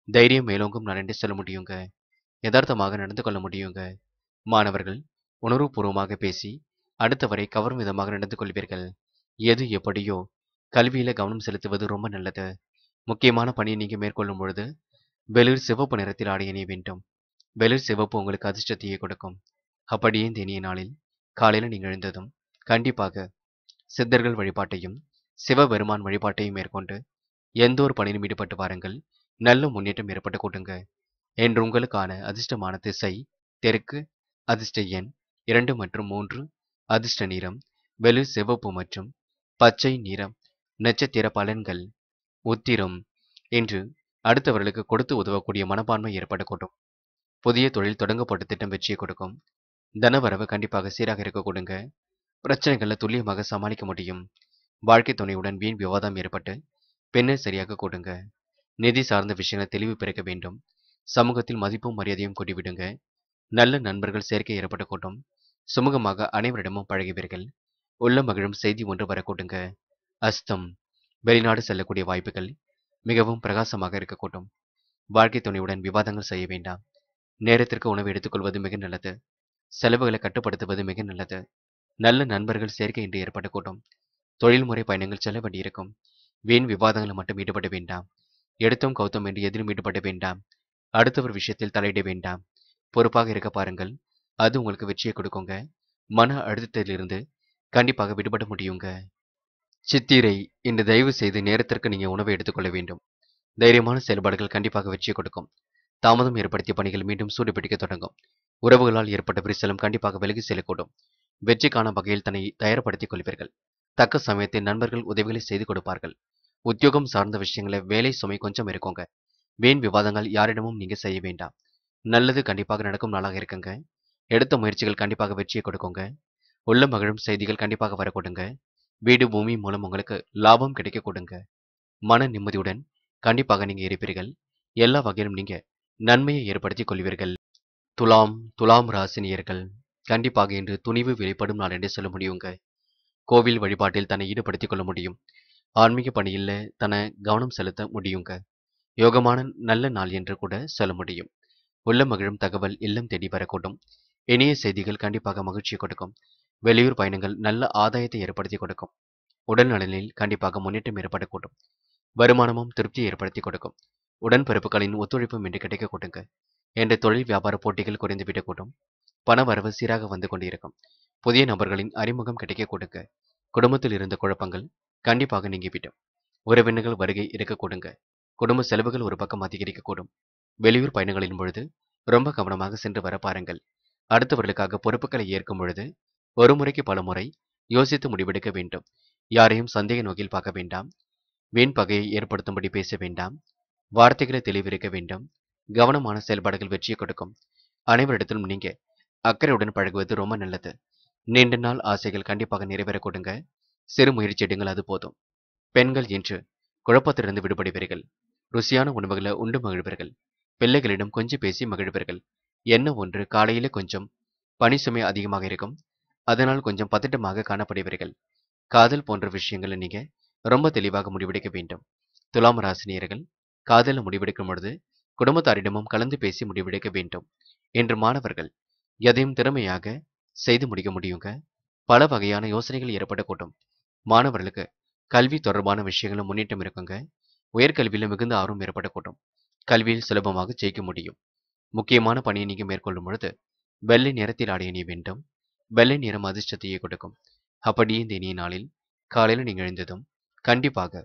தைரியம் மேலோங்கும் நாள் என்று சொல்ல முடியுங்க யதார்த்தமாக நடந்து கொள்ள முடியுங்க மாணவர்கள் உணர்வுபூர்வமாக பேசி அடுத்தவரை கவரும் விதமாக நடந்து கொள்வீர்கள் எது எப்படியோ கல்வியில கவனம் செலுத்துவது ரொம்ப நல்லது முக்கியமான பணியை நீங்க மேற்கொள்ளும் பொழுது வெளிர் சிவப்பு நிறத்தில் ஆடை அணிய வேண்டும் வெளிர் சிவப்பு உங்களுக்கு அதிர்ஷ்டத்தையே கொடுக்கும் அப்படியே இந்த இனிய நாளில் காலையில நீங்க எழுந்ததும் கண்டிப்பாக சித்தர்கள் வழிபாட்டையும் சிவபெருமான் வழிபாட்டையும் மேற்கொண்டு எந்த ஒரு பணியிலும் ஈடுபட்டு வாருங்கள் நல்ல முன்னேற்றம் ஏற்பட்டு கூட்டுங்க என்று உங்களுக்கான அதிர்ஷ்டமான திசை தெற்கு அதிர்ஷ்ட எண் இரண்டு மற்றும் மூன்று அதிர்ஷ்ட நிறம் வெளிர் சிவப்பு மற்றும் பச்சை நிறம் நட்சத்திர பலன்கள் உத்திரம் என்று அடுத்தவர்களுக்கு கொடுத்து உதவக்கூடிய மனப்பான்மை ஏற்படக்கூடும் புதிய தொழில் தொடங்கப்பட்ட திட்டம் வெற்றியை கொடுக்கும் தனவரவு கண்டிப்பாக சீராக இருக்க கொடுங்க பிரச்சனைகளை துல்லியமாக சமாளிக்க முடியும் வாழ்க்கை துணையுடன் வீண் விவாதம் ஏற்பட்டு பெண்ணை சரியாக கொடுங்க நிதி சார்ந்த விஷயங்களை தெளிவு பிறக்க வேண்டும் சமூகத்தில் மதிப்பும் மரியாதையும் கொட்டிவிடுங்க நல்ல நண்பர்கள் சேர்க்கை ஏற்பட்ட கூட்டம் சுமூகமாக அனைவரிடமும் பழகுவீர்கள் உள்ள மகிழும் செய்தி ஒன்று வரக்கூடுங்க அஸ்தம் வெளிநாடு செல்லக்கூடிய வாய்ப்புகள் மிகவும் பிரகாசமாக இருக்கக்கூடும் வாழ்க்கை துணையுடன் விவாதங்கள் செய்ய வேண்டாம் நேரத்திற்கு உணவு எடுத்துக்கொள்வது மிக நல்லது செலவுகளை கட்டுப்படுத்துவது மிக நல்லது நல்ல நண்பர்கள் சேர்க்கை இன்று ஏற்பட்ட கூட்டம் தொழில்முறை பயணங்கள் செல்ல வேண்டியிருக்கும் வீண் விவாதங்களில் மட்டும் ஈடுபட வேண்டாம் எடுத்தும் கௌத்தம் என்று எதிலும் ஈடுபட வேண்டாம் அடுத்தவர் விஷயத்தில் தலையிட வேண்டாம் பொறுப்பாக இருக்க பாருங்கள் அது உங்களுக்கு வெற்றியை கொடுக்குங்க மன அழுத்தத்திலிருந்து கண்டிப்பாக விடுபட முடியுங்க சித்திரை இன்று தயவு செய்து நேரத்திற்கு நீங்க உணவை எடுத்துக்கொள்ள வேண்டும் தைரியமான செயல்பாடுகள் கண்டிப்பாக வெற்றியை கொடுக்கும் தாமதம் ஏற்படுத்திய பணிகள் மீண்டும் சூடுபிடிக்க தொடங்கும் உறவுகளால் ஏற்பட்ட விரிசலும் கண்டிப்பாக விலகி செல்லக்கூடும் வெற்றி காணும் வகையில் தன்னை தயார்படுத்திக் கொள்வீர்கள் தக்க சமயத்தில் நண்பர்கள் உதவிகளை செய்து கொடுப்பார்கள் உத்தியோகம் சார்ந்த விஷயங்களை வேலை சுமை கொஞ்சம் இருக்குங்க வீண் விவாதங்கள் யாரிடமும் நீங்க செய்ய வேண்டாம் நல்லது கண்டிப்பாக நடக்கும் நாளாக இருக்குங்க எடுத்த முயற்சிகள் கண்டிப்பாக வெற்றியை கொடுக்குங்க உள்ள மகிழும் செய்திகள் கண்டிப்பாக வரக்கூடுங்க வீடு பூமி மூலம் உங்களுக்கு லாபம் கிடைக்க கொடுங்க மன நிம்மதியுடன் கண்டிப்பாக நீங்க இருப்பீர்கள் எல்லா வகையிலும் நீங்க நன்மையை ஏற்படுத்திக் கொள்வீர்கள் துலாம் துலாம் ராசினியர்கள் கண்டிப்பாக இன்று துணிவு வெளிப்படும் நாள் என்று சொல்ல முடியுங்க கோவில் வழிபாட்டில் தன்னை ஈடுபடுத்திக் கொள்ள முடியும் ஆன்மீக பணியில் தன்னை கவனம் செலுத்த முடியுங்க யோகமான நல்ல நாள் என்று கூட சொல்ல முடியும் உள்ள மகிழும் தகவல் இல்லம் தேடி வரக்கூடும் இனிய செய்திகள் கண்டிப்பாக மகிழ்ச்சியை கொடுக்கும் வெளியூர் பயணங்கள் நல்ல ஆதாயத்தை ஏற்படுத்தி கொடுக்கும் உடல் நலனில் கண்டிப்பாக முன்னேற்றம் ஏற்படக்கூடும் வருமானமும் திருப்தி ஏற்படுத்தி கொடுக்கும் உடன்பிறப்புகளின் ஒத்துழைப்பும் இன்று கிடைக்க கொடுங்க என்ற தொழில் வியாபார போட்டிகள் குறைந்துவிடக்கூடும் பண வரவு சீராக வந்து கொண்டிருக்கும் புதிய நபர்களின் அறிமுகம் கிடைக்க கொடுங்க குடும்பத்தில் இருந்த குழப்பங்கள் கண்டிப்பாக நீங்கிவிடும் உறவினர்கள் வருகை இருக்க கொடுங்க குடும்ப செலவுகள் ஒரு பக்கம் அதிகரிக்கக்கூடும் வெளியூர் பயணங்களின் பொழுது ரொம்ப கவனமாக சென்று வர பாருங்கள் அடுத்தவர்களுக்காக பொறுப்புகளை ஏற்கும் பொழுது ஒரு முறைக்கு பல முறை யோசித்து முடிவெடுக்க வேண்டும் யாரையும் சந்தேக நோக்கில் பார்க்க வேண்டாம் வீண் பகையை ஏற்படுத்தும்படி பேச வேண்டாம் வார்த்தைகளை தெளிவிருக்க வேண்டும் கவனமான செயல்பாடுகள் வெற்றியை கொடுக்கும் அனைவரிடத்திலும் நீங்க அக்கறையுடன் பழகுவது ரொம்ப நல்லது நீண்ட நாள் ஆசைகள் கண்டிப்பாக நிறைவேற கொடுங்க சிறு முயற்சி எடுங்கள் அது போதும் பெண்கள் இன்று குழப்பத்திலிருந்து விடுபடுவீர்கள் ருசியான உணவுகளை உண்டு மகிழ்வீர்கள் பிள்ளைகளிடம் கொஞ்சம் பேசி மகிழ்வீர்கள் என்ன ஒன்று காலையில கொஞ்சம் பணி சுமை அதிகமாக இருக்கும் அதனால் கொஞ்சம் பதட்டமாக காணப்படுவீர்கள் காதல் போன்ற விஷயங்களை நீங்க ரொம்ப தெளிவாக முடிவெடுக்க வேண்டும் துலாம் ராசினியர்கள் காதல முடிவெடுக்கும் பொழுது குடும்பத்தாரிடமும் கலந்து பேசி முடிவெடுக்க வேண்டும் என்று மாணவர்கள் எதையும் திறமையாக செய்து முடிக்க முடியுங்க பல வகையான யோசனைகள் ஏற்படக்கூடும் மாணவர்களுக்கு கல்வி தொடர்பான விஷயங்களும் முன்னேற்றம் இருக்குங்க உயர்கல்வியில் மிகுந்த ஆர்வம் ஏற்படக்கூடும் கல்வியில் சுலபமாக ஜெயிக்க முடியும் முக்கியமான பணியை நீங்க மேற்கொள்ளும் பொழுது வெள்ளை நிறத்தில் ஆடை அணிய வேண்டும் வெள்ளை நிறம் அதிர்ஷ்டத்தையே கொடுக்கும் அப்படியே இந்த இனிய நாளில் காலையில் நீங்கள் எழுந்ததும் கண்டிப்பாக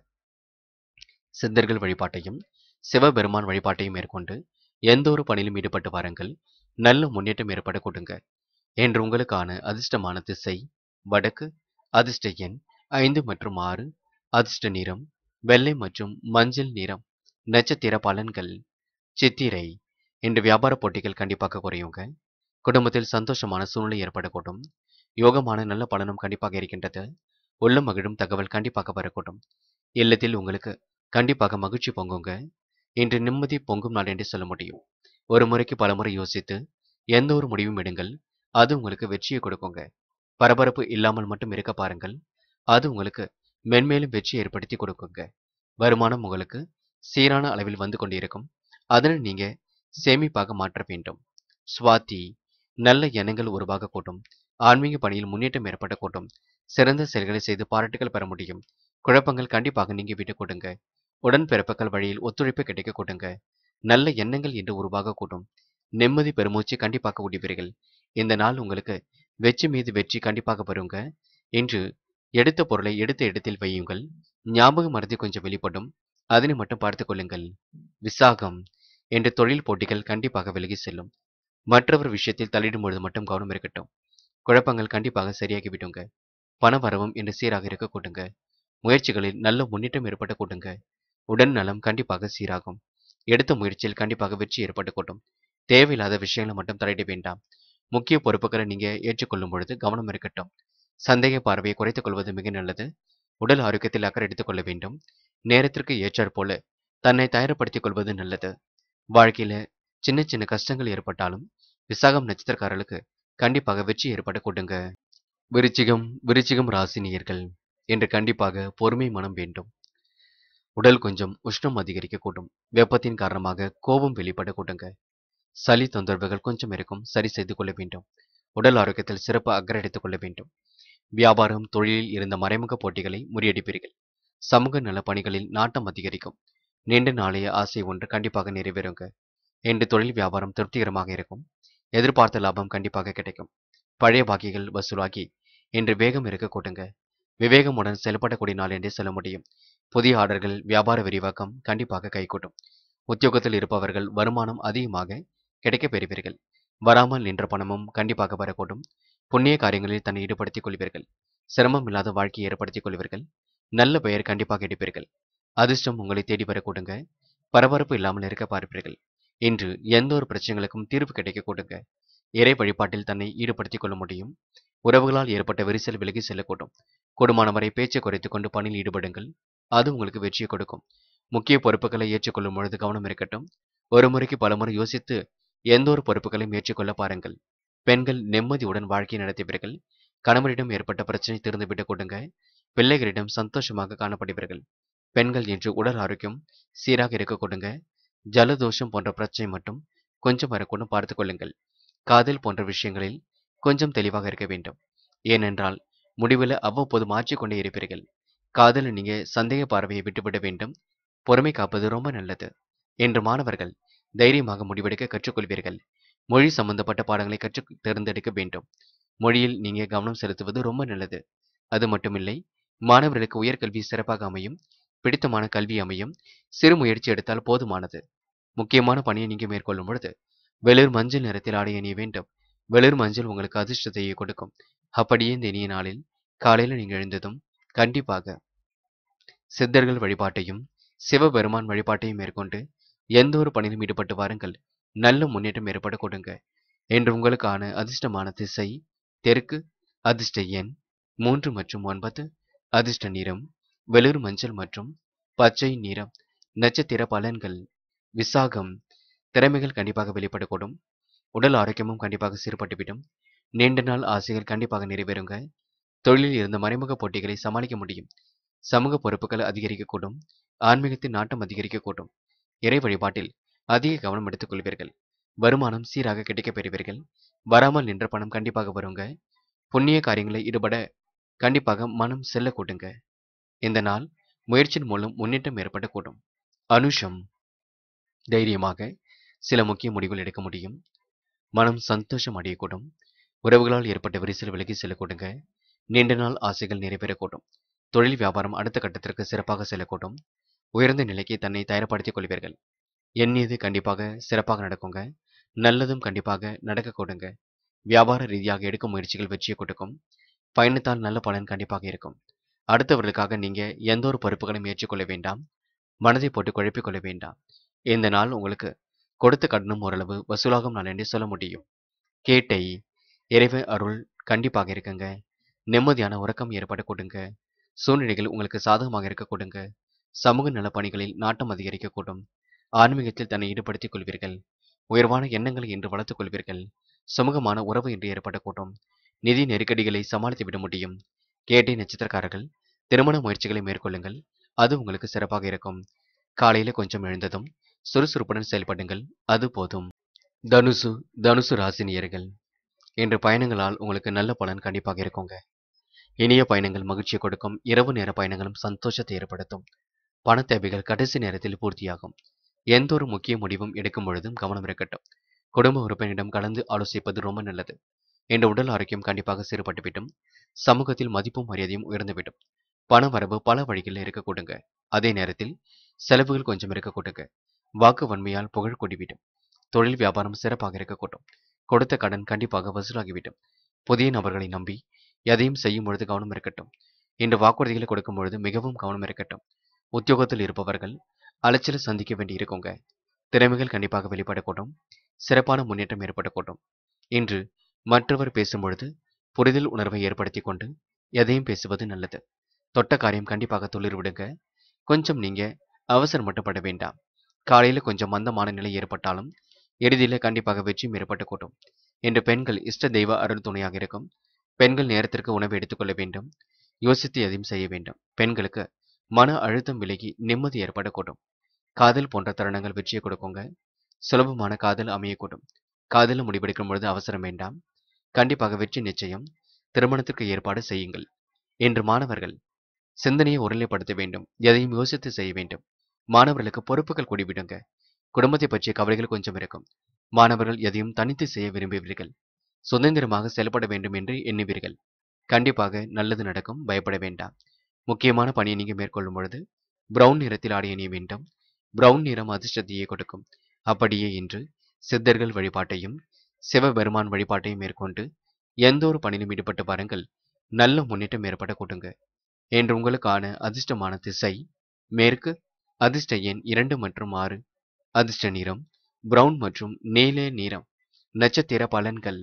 சித்தர்கள் வழிபாட்டையும் சிவபெருமான் வழிபாட்டையும் மேற்கொண்டு எந்த ஒரு பணியிலும் ஈடுபட்டு வாருங்கள் நல்ல முன்னேற்றம் ஏற்பட கொடுங்க என்று உங்களுக்கான அதிர்ஷ்டமான திசை வடக்கு அதிர்ஷ்ட எண் ஐந்து மற்றும் ஆறு அதிர்ஷ்ட நிறம் வெள்ளை மற்றும் மஞ்சள் நிறம் நட்சத்திர பலன்கள் சித்திரை இன்று வியாபார போட்டிகள் கண்டிப்பாக குறையுங்க குடும்பத்தில் சந்தோஷமான சூழ்நிலை ஏற்படக்கூடும் யோகமான நல்ல பலனும் கண்டிப்பாக இருக்கின்றது உள்ள மகிழும் தகவல் கண்டிப்பாக வரக்கூடும் இல்லத்தில் உங்களுக்கு கண்டிப்பாக மகிழ்ச்சி பொங்குங்க இன்று நிம்மதி பொங்கும் நாள் என்று சொல்ல முடியும் ஒரு முறைக்கு பல முறை யோசித்து எந்த ஒரு முடிவும் எடுங்கள் அது உங்களுக்கு வெற்றியை கொடுக்குங்க பரபரப்பு இல்லாமல் மட்டும் இருக்க பாருங்கள் அது உங்களுக்கு மென்மேலும் வெற்றி ஏற்படுத்தி கொடுக்குங்க வருமானம் உங்களுக்கு சீரான அளவில் வந்து கொண்டிருக்கும் அதனை நீங்க சேமிப்பாக மாற்ற வேண்டும் சுவாதி நல்ல எண்ணங்கள் உருவாக கூட்டும் ஆன்மீக பணியில் முன்னேற்றம் ஏற்பட கூட்டும் சிறந்த செயல்களை செய்து பாராட்டுகள் பெற முடியும் குழப்பங்கள் கண்டிப்பாக நீங்கி விட்டு கொடுங்க உடன்பிறப்புகள் வழியில் ஒத்துழைப்பு கிடைக்க கூட்டுங்க நல்ல எண்ணங்கள் என்று உருவாக கூட்டும் நிம்மதி பெருமூச்சு கண்டிப்பாக உடிவீர்கள் இந்த நாள் உங்களுக்கு வெற்றி மீது வெற்றி கண்டிப்பாக வருங்க இன்று எடுத்த பொருளை எடுத்த இடத்தில் வையுங்கள் ஞாபக மறதி கொஞ்சம் வெளிப்படும் அதனை மட்டும் பார்த்துக் கொள்ளுங்கள் விசாகம் என்ற தொழில் போட்டிகள் கண்டிப்பாக விலகி செல்லும் மற்றவர் விஷயத்தில் தலையிடும் பொழுது மட்டும் கவனம் இருக்கட்டும் குழப்பங்கள் கண்டிப்பாக சரியாகி விடுங்க பண வரவும் என்று சீராக இருக்க கூட்டுங்க முயற்சிகளில் நல்ல முன்னேற்றம் ஏற்பட்ட கூட்டுங்க உடல் நலம் கண்டிப்பாக சீராகும் எடுத்த முயற்சியில் கண்டிப்பாக வெற்றி ஏற்பட்டு கூட்டும் தேவையில்லாத விஷயங்களை மட்டும் தலையிட வேண்டாம் முக்கிய பொறுப்புகளை நீங்க ஏற்றுக்கொள்ளும் பொழுது கவனம் இருக்கட்டும் சந்தேக பார்வையை குறைத்துக் கொள்வது மிக நல்லது உடல் ஆரோக்கியத்தில் அக்கறை எடுத்துக் கொள்ள வேண்டும் நேரத்திற்கு ஏற்றாற் போல தன்னை தயார்படுத்திக் கொள்வது நல்லது வாழ்க்கையில சின்ன சின்ன கஷ்டங்கள் ஏற்பட்டாலும் விசாகம் நட்சத்திரக்காரர்களுக்கு கண்டிப்பாக வெற்றி ஏற்பட கூட்டுங்க விருச்சிகம் விருச்சிகம் ராசினியர்கள் என்று கண்டிப்பாக பொறுமை மனம் வேண்டும் உடல் கொஞ்சம் உஷ்ணம் அதிகரிக்க கூட்டும் வெப்பத்தின் காரணமாக கோபம் வெளிப்பட கூட்டுங்க சளி தொந்தரவுகள் கொஞ்சம் இருக்கும் சரி செய்து கொள்ள வேண்டும் உடல் ஆரோக்கியத்தில் சிறப்பு அக்கறை எடுத்துக் கொள்ள வேண்டும் வியாபாரம் தொழிலில் இருந்த மறைமுக போட்டிகளை முறியடிப்பீர்கள் சமூக நல பணிகளில் நாட்டம் அதிகரிக்கும் நீண்ட நாளைய ஆசை ஒன்று கண்டிப்பாக நிறைவேறுங்க என்று தொழில் வியாபாரம் திருப்திகரமாக இருக்கும் எதிர்பார்த்த லாபம் கண்டிப்பாக கிடைக்கும் பழைய பாக்கிகள் வசூலாகி இன்று வேகம் இருக்க கூட்டுங்க விவேகமுடன் செயல்படக்கூடிய நாள் என்றே சொல்ல முடியும் புதிய ஆர்டர்கள் வியாபார விரிவாக்கம் கண்டிப்பாக கைகூட்டும் உத்தியோகத்தில் இருப்பவர்கள் வருமானம் அதிகமாக கிடைக்கப் பெறுவீர்கள் வராமல் நின்ற பணமும் கண்டிப்பாக வரக்கூடும் புண்ணிய காரியங்களில் தன்னை ஈடுபடுத்திக் கொள்வீர்கள் சிரமம் இல்லாத வாழ்க்கையை ஏற்படுத்திக் கொள்வீர்கள் நல்ல பெயர் கண்டிப்பாக எடுப்பீர்கள் அதிர்ஷ்டம் உங்களை தேடி வரக்கூடுங்க பரபரப்பு இல்லாமல் இருக்க பார்ப்பீர்கள் இன்று எந்த ஒரு பிரச்சனைகளுக்கும் தீர்வு கிடைக்க கூடுங்க இறை வழிபாட்டில் தன்னை ஈடுபடுத்திக் கொள்ள முடியும் உறவுகளால் ஏற்பட்ட விரிசல் விலகி செல்லக்கூடும் கூடுமானவரை பேச்சை குறைத்துக் கொண்டு பணியில் ஈடுபடுங்கள் அது உங்களுக்கு வெற்றியை கொடுக்கும் முக்கிய பொறுப்புகளை ஏற்றுக்கொள்ளும் பொழுது கவனம் இருக்கட்டும் ஒரு முறைக்கு பலமுறை யோசித்து எந்த ஒரு பொறுப்புகளையும் ஏற்றுக்கொள்ள பாருங்கள் பெண்கள் நிம்மதியுடன் வாழ்க்கை நடத்துவீர்கள் கணவரிடம் ஏற்பட்ட பிரச்சனை தீர்ந்துவிட்டு கொடுங்க பிள்ளைகளிடம் சந்தோஷமாக காணப்படுவீர்கள் பெண்கள் என்று உடல் ஆரோக்கியம் சீராக இருக்க கொடுங்க ஜலதோஷம் போன்ற பிரச்சனை மட்டும் கொஞ்சம் வரக்கூடும் பார்த்துக் கொள்ளுங்கள் காதல் போன்ற விஷயங்களில் கொஞ்சம் தெளிவாக இருக்க வேண்டும் ஏனென்றால் முடிவில் அவ்வப்போது மாற்றிக்கொண்டே இருப்பீர்கள் காதலை நீங்க சந்தேக பார்வையை விட்டுவிட வேண்டும் பொறுமை காப்பது ரொம்ப நல்லது என்று மாணவர்கள் தைரியமாக முடிவெடுக்க கற்றுக்கொள்வீர்கள் மொழி சம்பந்தப்பட்ட பாடங்களை கற்று தேர்ந்தெடுக்க வேண்டும் மொழியில் நீங்க கவனம் செலுத்துவது ரொம்ப நல்லது அது மட்டுமில்லை மாணவர்களுக்கு உயர்கல்வி சிறப்பாக அமையும் பிடித்தமான கல்வி அமையும் சிறு முயற்சி எடுத்தால் போதுமானது முக்கியமான பணியை நீங்க மேற்கொள்ளும் பொழுது வெளிர் மஞ்சள் நிறத்தில் ஆடை அணிய வேண்டும் வெளிர் மஞ்சள் உங்களுக்கு அதிர்ஷ்டத்தை கொடுக்கும் அப்படியே இந்த இனிய நாளில் காலையில் நீங்க எழுந்ததும் கண்டிப்பாக சித்தர்கள் வழிபாட்டையும் சிவபெருமான் வழிபாட்டையும் மேற்கொண்டு எந்த ஒரு பணியிலும் ஈடுபட்டு வாருங்கள் நல்ல முன்னேற்றம் ஏற்பட கொடுங்க என்று உங்களுக்கான அதிர்ஷ்டமான திசை தெற்கு அதிர்ஷ்ட எண் மூன்று மற்றும் ஒன்பது அதிர்ஷ்ட நிறம் வெளிர் மஞ்சள் மற்றும் பச்சை நிறம் நட்சத்திர பலன்கள் விசாகம் திறமைகள் கண்டிப்பாக வெளிப்படக்கூடும் உடல் ஆரோக்கியமும் கண்டிப்பாக சீர்பட்டுவிடும் நீண்ட நாள் ஆசைகள் கண்டிப்பாக நிறைவேறுங்க தொழிலில் இருந்த மறைமுக போட்டிகளை சமாளிக்க முடியும் சமூக பொறுப்புகள் அதிகரிக்கக்கூடும் ஆன்மீகத்தின் நாட்டம் அதிகரிக்கக்கூடும் இறை வழிபாட்டில் அதிக கவனம் எடுத்துக் கொள்வீர்கள் வருமானம் சீராக கிடைக்கப் பெறுவீர்கள் வராமல் நின்ற பணம் கண்டிப்பாக வருங்க புண்ணிய காரியங்களில் ஈடுபட கண்டிப்பாக மனம் செல்லக்கூடுங்க இந்த நாள் முயற்சியின் மூலம் முன்னேற்றம் ஏற்படக்கூடும் அனுஷம் தைரியமாக சில முக்கிய முடிவுகள் எடுக்க முடியும் மனம் சந்தோஷம் அடையக்கூடும் உறவுகளால் ஏற்பட்ட விரிசல் விலகி செல்லக்கூடுங்க நீண்ட நாள் ஆசைகள் நிறைவேறக்கூடும் தொழில் வியாபாரம் அடுத்த கட்டத்திற்கு சிறப்பாக செல்லக்கூடும் உயர்ந்த நிலைக்கு தன்னை தயார்படுத்திக் கொள்வீர்கள் எண்ணியது கண்டிப்பாக சிறப்பாக நடக்குங்க நல்லதும் கண்டிப்பாக நடக்க கொடுங்க வியாபார ரீதியாக எடுக்கும் முயற்சிகள் வெற்றியை கொடுக்கும் பயணத்தால் நல்ல பலன் கண்டிப்பாக இருக்கும் அடுத்தவர்களுக்காக நீங்க எந்த ஒரு பொறுப்புகளையும் ஏற்றுக்கொள்ள வேண்டாம் மனதை போட்டு குழப்பிக் கொள்ள வேண்டாம் இந்த நாள் உங்களுக்கு கொடுத்த கடனும் ஓரளவு வசூலாகும் நாள் என்று சொல்ல முடியும் கேட்டை இறைவ அருள் கண்டிப்பாக இருக்குங்க நிம்மதியான உறக்கம் ஏற்பட கொடுங்க சூழ்நிலைகள் உங்களுக்கு சாதகமாக இருக்க கொடுங்க சமூக நல பணிகளில் நாட்டம் அதிகரிக்க கூடும் ஆன்மீகத்தில் தன்னை ஈடுபடுத்திக் கொள்வீர்கள் உயர்வான எண்ணங்களை இன்று வளர்த்துக் கொள்வீர்கள் சுமூகமான உறவு என்று ஏற்படக்கூடும் நிதி நெருக்கடிகளை சமாளித்து விட முடியும் கேட்டை நட்சத்திரக்காரர்கள் திருமண முயற்சிகளை மேற்கொள்ளுங்கள் அது உங்களுக்கு சிறப்பாக இருக்கும் காலையில கொஞ்சம் எழுந்ததும் சுறுசுறுப்புடன் செயல்படுங்கள் அது போதும் தனுசு தனுசு ராசினியர்கள் இன்று பயணங்களால் உங்களுக்கு நல்ல பலன் கண்டிப்பாக இருக்குங்க இனிய பயணங்கள் மகிழ்ச்சியை கொடுக்கும் இரவு நேர பயணங்களும் சந்தோஷத்தை ஏற்படுத்தும் பண தேவைகள் கடைசி நேரத்தில் பூர்த்தியாகும் எந்த ஒரு முக்கிய முடிவும் எடுக்கும் பொழுதும் கவனம் இருக்கட்டும் குடும்ப உறுப்பினரிடம் கலந்து ஆலோசிப்பது ரொம்ப நல்லது என்ற உடல் ஆரோக்கியம் கண்டிப்பாக சீர்பட்டுவிட்டும் சமூகத்தில் மதிப்பும் மரியாதையும் உயர்ந்துவிடும் பண வரவு பல வழிகளில் இருக்க கொடுங்க அதே நேரத்தில் செலவுகள் கொஞ்சம் இருக்க கொடுங்க வாக்கு வன்மையால் புகழ் கொடிவிடும் தொழில் வியாபாரம் சிறப்பாக இருக்கக்கூடும் கொடுத்த கடன் கண்டிப்பாக வசூலாகிவிடும் புதிய நபர்களை நம்பி எதையும் செய்யும் பொழுது கவனம் இருக்கட்டும் இன்று வாக்குறுதிகளை கொடுக்கும் பொழுது மிகவும் கவனம் இருக்கட்டும் உத்தியோகத்தில் இருப்பவர்கள் அலைச்சல் சந்திக்க வேண்டி இருக்குங்க திறமைகள் கண்டிப்பாக வெளிப்படக்கூடும் சிறப்பான முன்னேற்றம் ஏற்படக்கூடும் இன்று மற்றவர் பேசும் பொழுது புரிதல் உணர்வை ஏற்படுத்தி கொண்டு எதையும் பேசுவது நல்லது தொட்ட காரியம் கண்டிப்பாக துளிர் விடுங்க கொஞ்சம் நீங்க அவசரம் மட்டும் பட வேண்டாம் காலையில கொஞ்சம் மந்தமான நிலை ஏற்பட்டாலும் இறுதியில கண்டிப்பாக வெற்றியும் ஏற்பட்டுக்கூடும் இன்று பெண்கள் இஷ்ட தெய்வ அருள் துணையாக இருக்கும் பெண்கள் நேரத்திற்கு உணவு எடுத்துக்கொள்ள வேண்டும் யோசித்து எதையும் செய்ய வேண்டும் பெண்களுக்கு மன அழுத்தம் விலகி நிம்மதி ஏற்படக்கூடும் காதல் போன்ற தருணங்கள் வெற்றியை கொடுக்குங்க சுலபமான காதல் அமையக்கூடும் காதலில் முடிவெடுக்கும் பொழுது அவசரம் வேண்டாம் கண்டிப்பாக வெற்றி நிச்சயம் திருமணத்திற்கு ஏற்பாடு செய்யுங்கள் இன்று மாணவர்கள் சிந்தனையை ஒருநிலைப்படுத்த வேண்டும் எதையும் யோசித்து செய்ய வேண்டும் மாணவர்களுக்கு பொறுப்புகள் கூடிவிடுங்க குடும்பத்தை பற்றிய கவலைகள் கொஞ்சம் இருக்கும் மாணவர்கள் எதையும் தனித்து செய்ய விரும்புவீர்கள் சுதந்திரமாக செயல்பட வேண்டும் என்று எண்ணுவீர்கள் கண்டிப்பாக நல்லது நடக்கும் பயப்பட வேண்டாம் முக்கியமான பணியை நீங்க மேற்கொள்ளும் பொழுது பிரவுன் நிறத்தில் ஆடை அணிய வேண்டும் பிரவுன் நிறம் அதிர்ஷ்டத்தையே கொடுக்கும் அப்படியே இன்று சித்தர்கள் வழிபாட்டையும் சிவபெருமான் வழிபாட்டையும் மேற்கொண்டு எந்த ஒரு பணியிலும் ஈடுபட்டு பாருங்கள் நல்ல முன்னேற்றம் ஏற்பட கூட்டுங்க என்று உங்களுக்கான அதிர்ஷ்டமான திசை மேற்கு அதிர்ஷ்ட எண் இரண்டு மற்றும் ஆறு அதிர்ஷ்ட நிறம் பிரவுன் மற்றும் நீல நிறம் நட்சத்திர பலன்கள்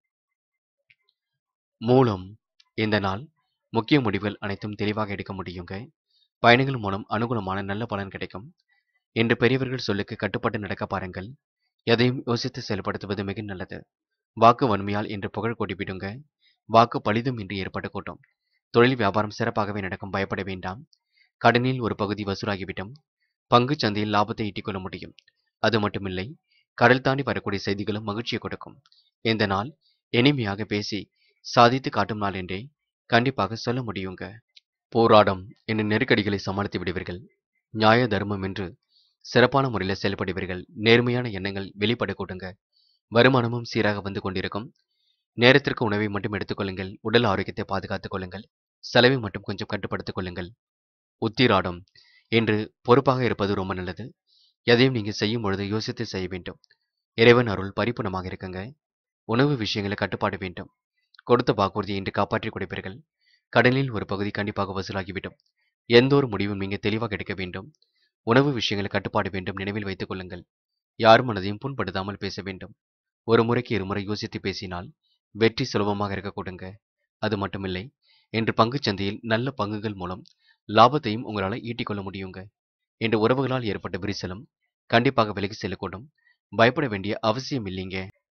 மூலம் இந்த நாள் முக்கிய முடிவுகள் அனைத்தும் தெளிவாக எடுக்க முடியுங்க பயணங்கள் மூலம் அனுகூலமான நல்ல பலன் கிடைக்கும் என்று பெரியவர்கள் சொல்லுக்கு கட்டுப்பட்டு நடக்க பாருங்கள் எதையும் யோசித்து செயல்படுத்துவது மிக நல்லது வாக்கு வன்மையால் இன்று புகழ் கொடிவிடுங்க வாக்கு பலிதம் இன்று ஏற்பட்ட கூட்டம் தொழில் வியாபாரம் சிறப்பாகவே நடக்கும் பயப்பட வேண்டாம் கடனில் ஒரு பகுதி வசூலாகிவிடும் பங்கு சந்தையில் லாபத்தை ஈட்டிக்கொள்ள முடியும் அது மட்டுமில்லை கடல் தாண்டி வரக்கூடிய செய்திகளும் மகிழ்ச்சியை கொடுக்கும் இந்த நாள் இனிமையாக பேசி சாதித்து காட்டும் நாள் என்றே கண்டிப்பாக சொல்ல முடியுங்க போராடம் என்ற நெருக்கடிகளை சமாளித்து விடுவீர்கள் நியாய தர்மம் என்று சிறப்பான முறையில் செயல்படுவீர்கள் நேர்மையான எண்ணங்கள் வெளிப்பட கூட்டுங்க வருமானமும் சீராக வந்து கொண்டிருக்கும் நேரத்திற்கு உணவை மட்டும் எடுத்துக்கொள்ளுங்கள் உடல் ஆரோக்கியத்தை பாதுகாத்துக் கொள்ளுங்கள் செலவை மட்டும் கொஞ்சம் கட்டுப்படுத்திக் கொள்ளுங்கள் உத்திராடம் என்று பொறுப்பாக இருப்பது ரொம்ப நல்லது எதையும் நீங்க செய்யும் பொழுது யோசித்து செய்ய வேண்டும் இறைவன் அருள் பரிபூர்ணமாக இருக்குங்க உணவு விஷயங்களை கட்டுப்பாடு வேண்டும் கொடுத்த வாக்குறுதியை இன்று காப்பாற்றிக் கொடுப்பீர்கள் கடனில் ஒரு பகுதி கண்டிப்பாக வசூலாகிவிடும் எந்த ஒரு முடிவும் நீங்க தெளிவாக எடுக்க வேண்டும் உணவு விஷயங்களை கட்டுப்பாடு வேண்டும் நினைவில் வைத்துக் கொள்ளுங்கள் யார் மனதையும் புண்படுத்தாமல் பேச வேண்டும் ஒரு முறைக்கு இருமுறை யோசித்து பேசினால் வெற்றி சுலபமாக இருக்க கொடுங்க அது மட்டுமில்லை இன்று பங்குச் சந்தையில் நல்ல பங்குகள் மூலம் லாபத்தையும் உங்களால் ஈட்டிக்கொள்ள முடியுங்க இன்று உறவுகளால் ஏற்பட்ட விரிசலும் கண்டிப்பாக விலகி செல்லக்கூடும் பயப்பட வேண்டிய அவசியம் இல்லைங்க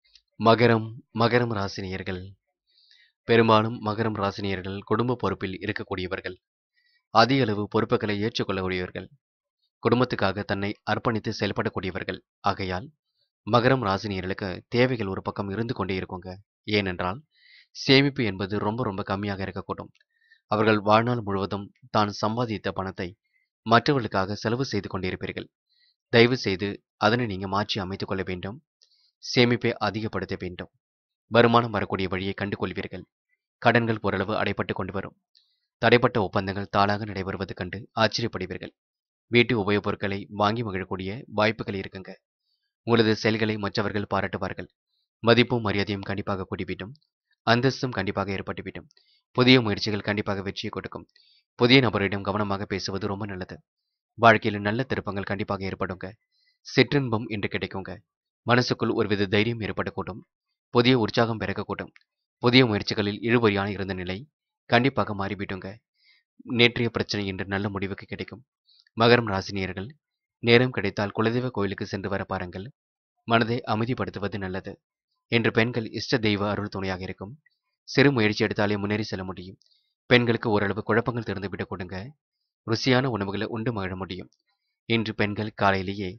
மகரம் மகரம் ராசினியர்கள் பெரும்பாலும் மகரம் ராசினியர்கள் குடும்ப பொறுப்பில் இருக்கக்கூடியவர்கள் அதிக அளவு பொறுப்புகளை ஏற்றுக்கொள்ளக்கூடியவர்கள் குடும்பத்துக்காக தன்னை அர்ப்பணித்து செயல்படக்கூடியவர்கள் ஆகையால் மகரம் ராசினியர்களுக்கு தேவைகள் ஒரு பக்கம் இருந்து கொண்டே இருக்குங்க ஏனென்றால் சேமிப்பு என்பது ரொம்ப ரொம்ப கம்மியாக இருக்கக்கூடும் அவர்கள் வாழ்நாள் முழுவதும் தான் சம்பாதித்த பணத்தை மற்றவர்களுக்காக செலவு செய்து கொண்டிருப்பீர்கள் தயவு செய்து அதனை நீங்க மாற்றி அமைத்துக் கொள்ள வேண்டும் சேமிப்பை அதிகப்படுத்த வேண்டும் வருமானம் வரக்கூடிய வழியை கண்டுகொள்வீர்கள் கடன்கள் ஓரளவு அடைபட்டு கொண்டு வரும் தடைப்பட்ட ஒப்பந்தங்கள் தாளாக நடைபெறுவது கண்டு ஆச்சரியப்படுவீர்கள் வீட்டு உபயோகப் பொருட்களை வாங்கி மகிழக்கூடிய வாய்ப்புகள் இருக்குங்க உங்களது செயல்களை மற்றவர்கள் பாராட்டுவார்கள் மதிப்பும் மரியாதையும் கண்டிப்பாக கூடிவிடும் அந்தஸ்தும் கண்டிப்பாக ஏற்பட்டுவிடும் புதிய முயற்சிகள் கண்டிப்பாக வெற்றியை கொடுக்கும் புதிய நபரிடம் கவனமாக பேசுவது ரொம்ப நல்லது வாழ்க்கையில் நல்ல திருப்பங்கள் கண்டிப்பாக ஏற்படுங்க சிற்றின்பம் இன்று கிடைக்குங்க மனசுக்குள் ஒருவித தைரியம் ஏற்படக்கூடும் புதிய உற்சாகம் பிறக்கக்கூடும் புதிய முயற்சிகளில் இழுபறியான இருந்த நிலை கண்டிப்பாக மாறிவிடுங்க நேற்றைய பிரச்சனை இன்று நல்ல முடிவுக்கு கிடைக்கும் மகரம் ராசினியர்கள் நேரம் கிடைத்தால் குலதெய்வ கோயிலுக்கு சென்று வர பாருங்கள் மனதை அமைதிப்படுத்துவது நல்லது இன்று பெண்கள் இஷ்ட தெய்வ அருள் துணையாக இருக்கும் சிறு முயற்சி எடுத்தாலே முன்னேறி செல்ல முடியும் பெண்களுக்கு ஓரளவு குழப்பங்கள் திறந்து விட கொடுங்க ருசியான உணவுகளை உண்டு மகிழ முடியும் இன்று பெண்கள் காலையிலேயே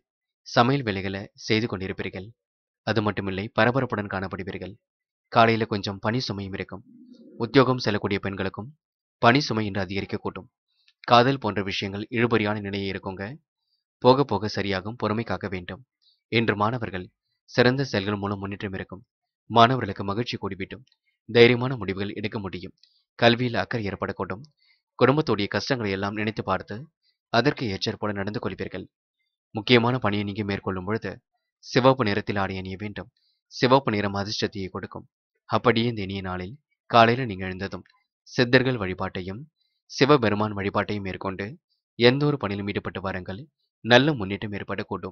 சமையல் வேலைகளை செய்து கொண்டிருப்பீர்கள் அது மட்டுமில்லை பரபரப்புடன் காணப்படுவீர்கள் காலையில கொஞ்சம் பணி சுமையும் இருக்கும் உத்தியோகம் செல்லக்கூடிய பெண்களுக்கும் பணி சுமை இன்று அதிகரிக்கக்கூடும் காதல் போன்ற விஷயங்கள் இழுபறியான நிலையே இருக்குங்க போக போக சரியாகும் பொறுமை காக்க வேண்டும் இன்று மாணவர்கள் சிறந்த செயல்கள் மூலம் முன்னேற்றம் இருக்கும் மாணவர்களுக்கு மகிழ்ச்சி கூடிவிட்டும் தைரியமான முடிவுகள் எடுக்க முடியும் கல்வியில் அக்கறை ஏற்படக்கூடும் குடும்பத்துடைய கஷ்டங்களை எல்லாம் நினைத்து பார்த்து அதற்கு ஏற்றாற்போல நடந்து கொள்வீர்கள் முக்கியமான பணியை நீங்க மேற்கொள்ளும் பொழுது சிவப்பு நிறத்தில் ஆடை அணிய வேண்டும் சிவப்பு நிறம் அதிர்ஷ்டத்தையே கொடுக்கும் அப்படியே இந்த இனிய நாளில் காலையில நீங்க எழுந்ததும் சித்தர்கள் வழிபாட்டையும் சிவபெருமான் வழிபாட்டையும் மேற்கொண்டு எந்த ஒரு பணியிலும் ஈடுபட்டு வாருங்கள் நல்ல முன்னேற்றம் ஏற்படக்கூடும்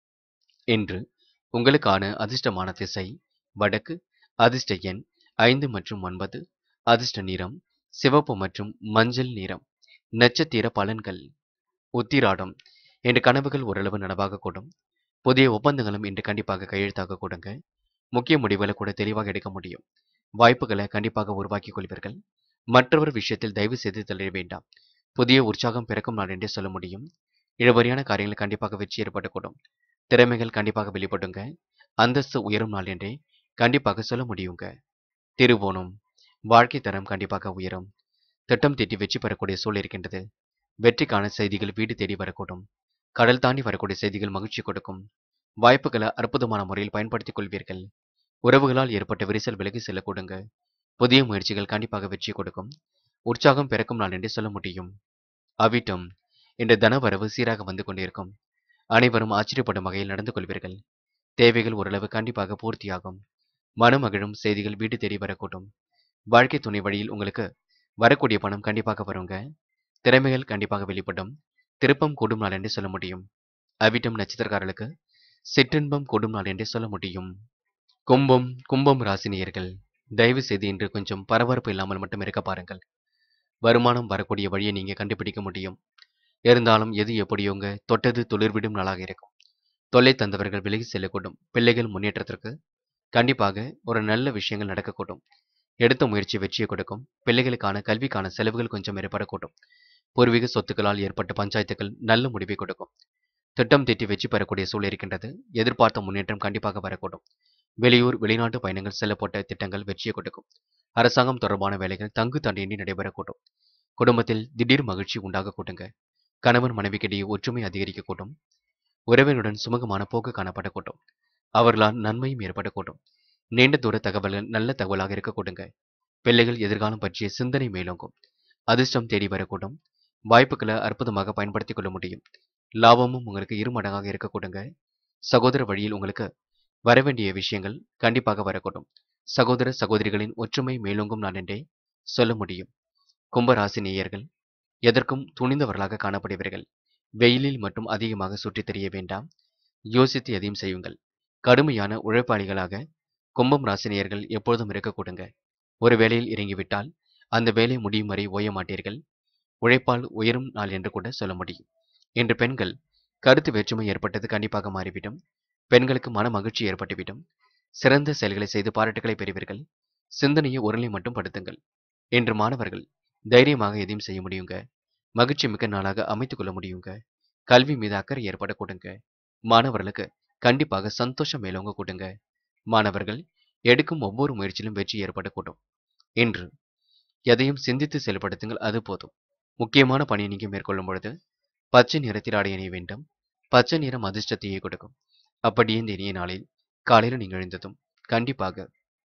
இன்று உங்களுக்கான அதிர்ஷ்டமான திசை வடக்கு அதிர்ஷ்ட எண் ஐந்து மற்றும் ஒன்பது அதிர்ஷ்ட நிறம் சிவப்பு மற்றும் மஞ்சள் நிறம் நட்சத்திர பலன்கள் உத்திராடம் இன்று கனவுகள் ஓரளவு நனவாக கூடும் புதிய ஒப்பந்தங்களும் இன்று கண்டிப்பாக கையெழுத்தாக கொடுங்க முக்கிய முடிவுகளை கூட தெளிவாக எடுக்க முடியும் வாய்ப்புகளை கண்டிப்பாக உருவாக்கிக் கொள்வீர்கள் மற்றவர் விஷயத்தில் தயவு செய்து தள்ளிட வேண்டாம் புதிய உற்சாகம் பிறக்கும் நாள் என்றே சொல்ல முடியும் இழுபறியான காரியங்கள் கண்டிப்பாக வெற்றி ஏற்படக்கூடும் திறமைகள் கண்டிப்பாக வெளிப்படுங்க அந்தஸ்து உயரும் நாள் என்றே கண்டிப்பாக சொல்ல முடியுங்க திருவோணம் வாழ்க்கை தரம் கண்டிப்பாக உயரும் திட்டம் தீட்டி வெற்றி பெறக்கூடிய சூழல் இருக்கின்றது வெற்றிக்கான செய்திகள் வீடு தேடி வரக்கூடும் கடல் தாண்டி வரக்கூடிய செய்திகள் மகிழ்ச்சி கொடுக்கும் வாய்ப்புகளை அற்புதமான முறையில் பயன்படுத்திக் கொள்வீர்கள் உறவுகளால் ஏற்பட்ட விரிசல் விலகி செல்ல கொடுங்க புதிய முயற்சிகள் கண்டிப்பாக வெற்றி கொடுக்கும் உற்சாகம் பிறக்கும் நாள் என்றே சொல்ல முடியும் அவிட்டம் இன்று தனவரவு சீராக வந்து கொண்டிருக்கும் அனைவரும் ஆச்சரியப்படும் வகையில் நடந்து கொள்வீர்கள் தேவைகள் ஓரளவு கண்டிப்பாக பூர்த்தியாகும் மனமகிழும் செய்திகள் வீடு தேடி வரக்கூடும் வாழ்க்கை துணை வழியில் உங்களுக்கு வரக்கூடிய பணம் கண்டிப்பாக வருங்க திறமைகள் கண்டிப்பாக வெளிப்படும் திருப்பம் கூடும் நாள் என்றே சொல்ல முடியும் அவிட்டம் நட்சத்திரக்காரர்களுக்கு சிற்றின்பம் கூடும் நாள் என்றே சொல்ல முடியும் கும்பம் கும்பம் ராசினியர்கள் தயவு செய்து இன்று கொஞ்சம் பரபரப்பு இல்லாமல் மட்டும் இருக்க பாருங்கள் வருமானம் வரக்கூடிய வழியை நீங்க கண்டுபிடிக்க முடியும் இருந்தாலும் எது எப்படியோங்க தொட்டது துளிர்விடும் நாளாக இருக்கும் தொல்லை தந்தவர்கள் விலகி செல்லக்கூடும் பிள்ளைகள் முன்னேற்றத்திற்கு கண்டிப்பாக ஒரு நல்ல விஷயங்கள் நடக்கக்கூடும் எடுத்த முயற்சி வெற்றியை கொடுக்கும் பிள்ளைகளுக்கான கல்விக்கான செலவுகள் கொஞ்சம் ஏற்படக்கூடும் பூர்வீக சொத்துக்களால் ஏற்பட்ட பஞ்சாயத்துகள் நல்ல முடிவை கொடுக்கும் திட்டம் தீட்டி வெற்றி பெறக்கூடிய சூழல் இருக்கின்றது எதிர்பார்த்த முன்னேற்றம் கண்டிப்பாக வரக்கூடும் வெளியூர் வெளிநாட்டு பயணங்கள் செல்லப்பட்ட திட்டங்கள் வெற்றியை கொடுக்கும் அரசாங்கம் தொடர்பான வேலைகள் தங்கு தண்டியின்றி நடைபெறக்கூடும் குடும்பத்தில் திடீர் மகிழ்ச்சி உண்டாக கூட்டுங்க கணவன் மனைவிக்கிடையே ஒற்றுமை அதிகரிக்கக்கூடும் உறவினுடன் சுமூகமான போக்கு காணப்படக்கூடும் அவர்களால் நன்மையும் ஏற்படக்கூடும் நீண்ட தூர தகவல்கள் நல்ல தகவலாக இருக்கக்கூடுங்க பிள்ளைகள் எதிர்காலம் பற்றிய சிந்தனை மேலோங்கும் அதிர்ஷ்டம் தேடி வரக்கூடும் வாய்ப்புகளை அற்புதமாக பயன்படுத்திக் கொள்ள முடியும் லாபமும் உங்களுக்கு இருமடங்காக இருக்கக்கூடுங்க சகோதர வழியில் உங்களுக்கு வரவேண்டிய விஷயங்கள் கண்டிப்பாக வரக்கூடும் சகோதர சகோதரிகளின் ஒற்றுமை மேலோங்கும் நான் என்றே சொல்ல முடியும் கும்பராசி நேயர்கள் எதற்கும் துணிந்தவர்களாக காணப்படுவீர்கள் வெயிலில் மட்டும் அதிகமாக சுற்றித் தெரிய வேண்டாம் யோசித்து எதையும் செய்யுங்கள் கடுமையான உழைப்பாளிகளாக கும்பம் ராசினியர்கள் எப்பொழுதும் இருக்கக்கூடுங்க ஒரு வேலையில் இறங்கிவிட்டால் அந்த வேலை முடியும் வரை ஓய மாட்டீர்கள் உழைப்பால் உயரும் நாள் என்று கூட சொல்ல முடியும் இன்று பெண்கள் கருத்து வேற்றுமை ஏற்பட்டது கண்டிப்பாக மாறிவிடும் பெண்களுக்கு மன மகிழ்ச்சி ஏற்பட்டுவிடும் சிறந்த செயல்களை செய்து பாராட்டுகளை பெறுவீர்கள் சிந்தனையை உரலை மட்டும் படுத்துங்கள் இன்று மாணவர்கள் தைரியமாக எதையும் செய்ய முடியுங்க மகிழ்ச்சி மிக்க நாளாக அமைத்துக் கொள்ள முடியுங்க கல்வி மீது அக்கறை ஏற்பட கொடுங்க மாணவர்களுக்கு கண்டிப்பாக சந்தோஷம் மேலோங்க கூட்டுங்க மாணவர்கள் எடுக்கும் ஒவ்வொரு முயற்சியிலும் வெற்றி ஏற்படக்கூடும் இன்று எதையும் சிந்தித்து செயல்படுத்துங்கள் அது போதும் முக்கியமான பணியை நீங்க மேற்கொள்ளும் பொழுது பச்சை நிறத்தில் ஆடை அணிய வேண்டும் பச்சை நிறம் அதிர்ஷ்டத்தையே கொடுக்கும் அப்படியே இந்த இனிய நாளில் காலையில் நீங்கள் எழுந்ததும் கண்டிப்பாக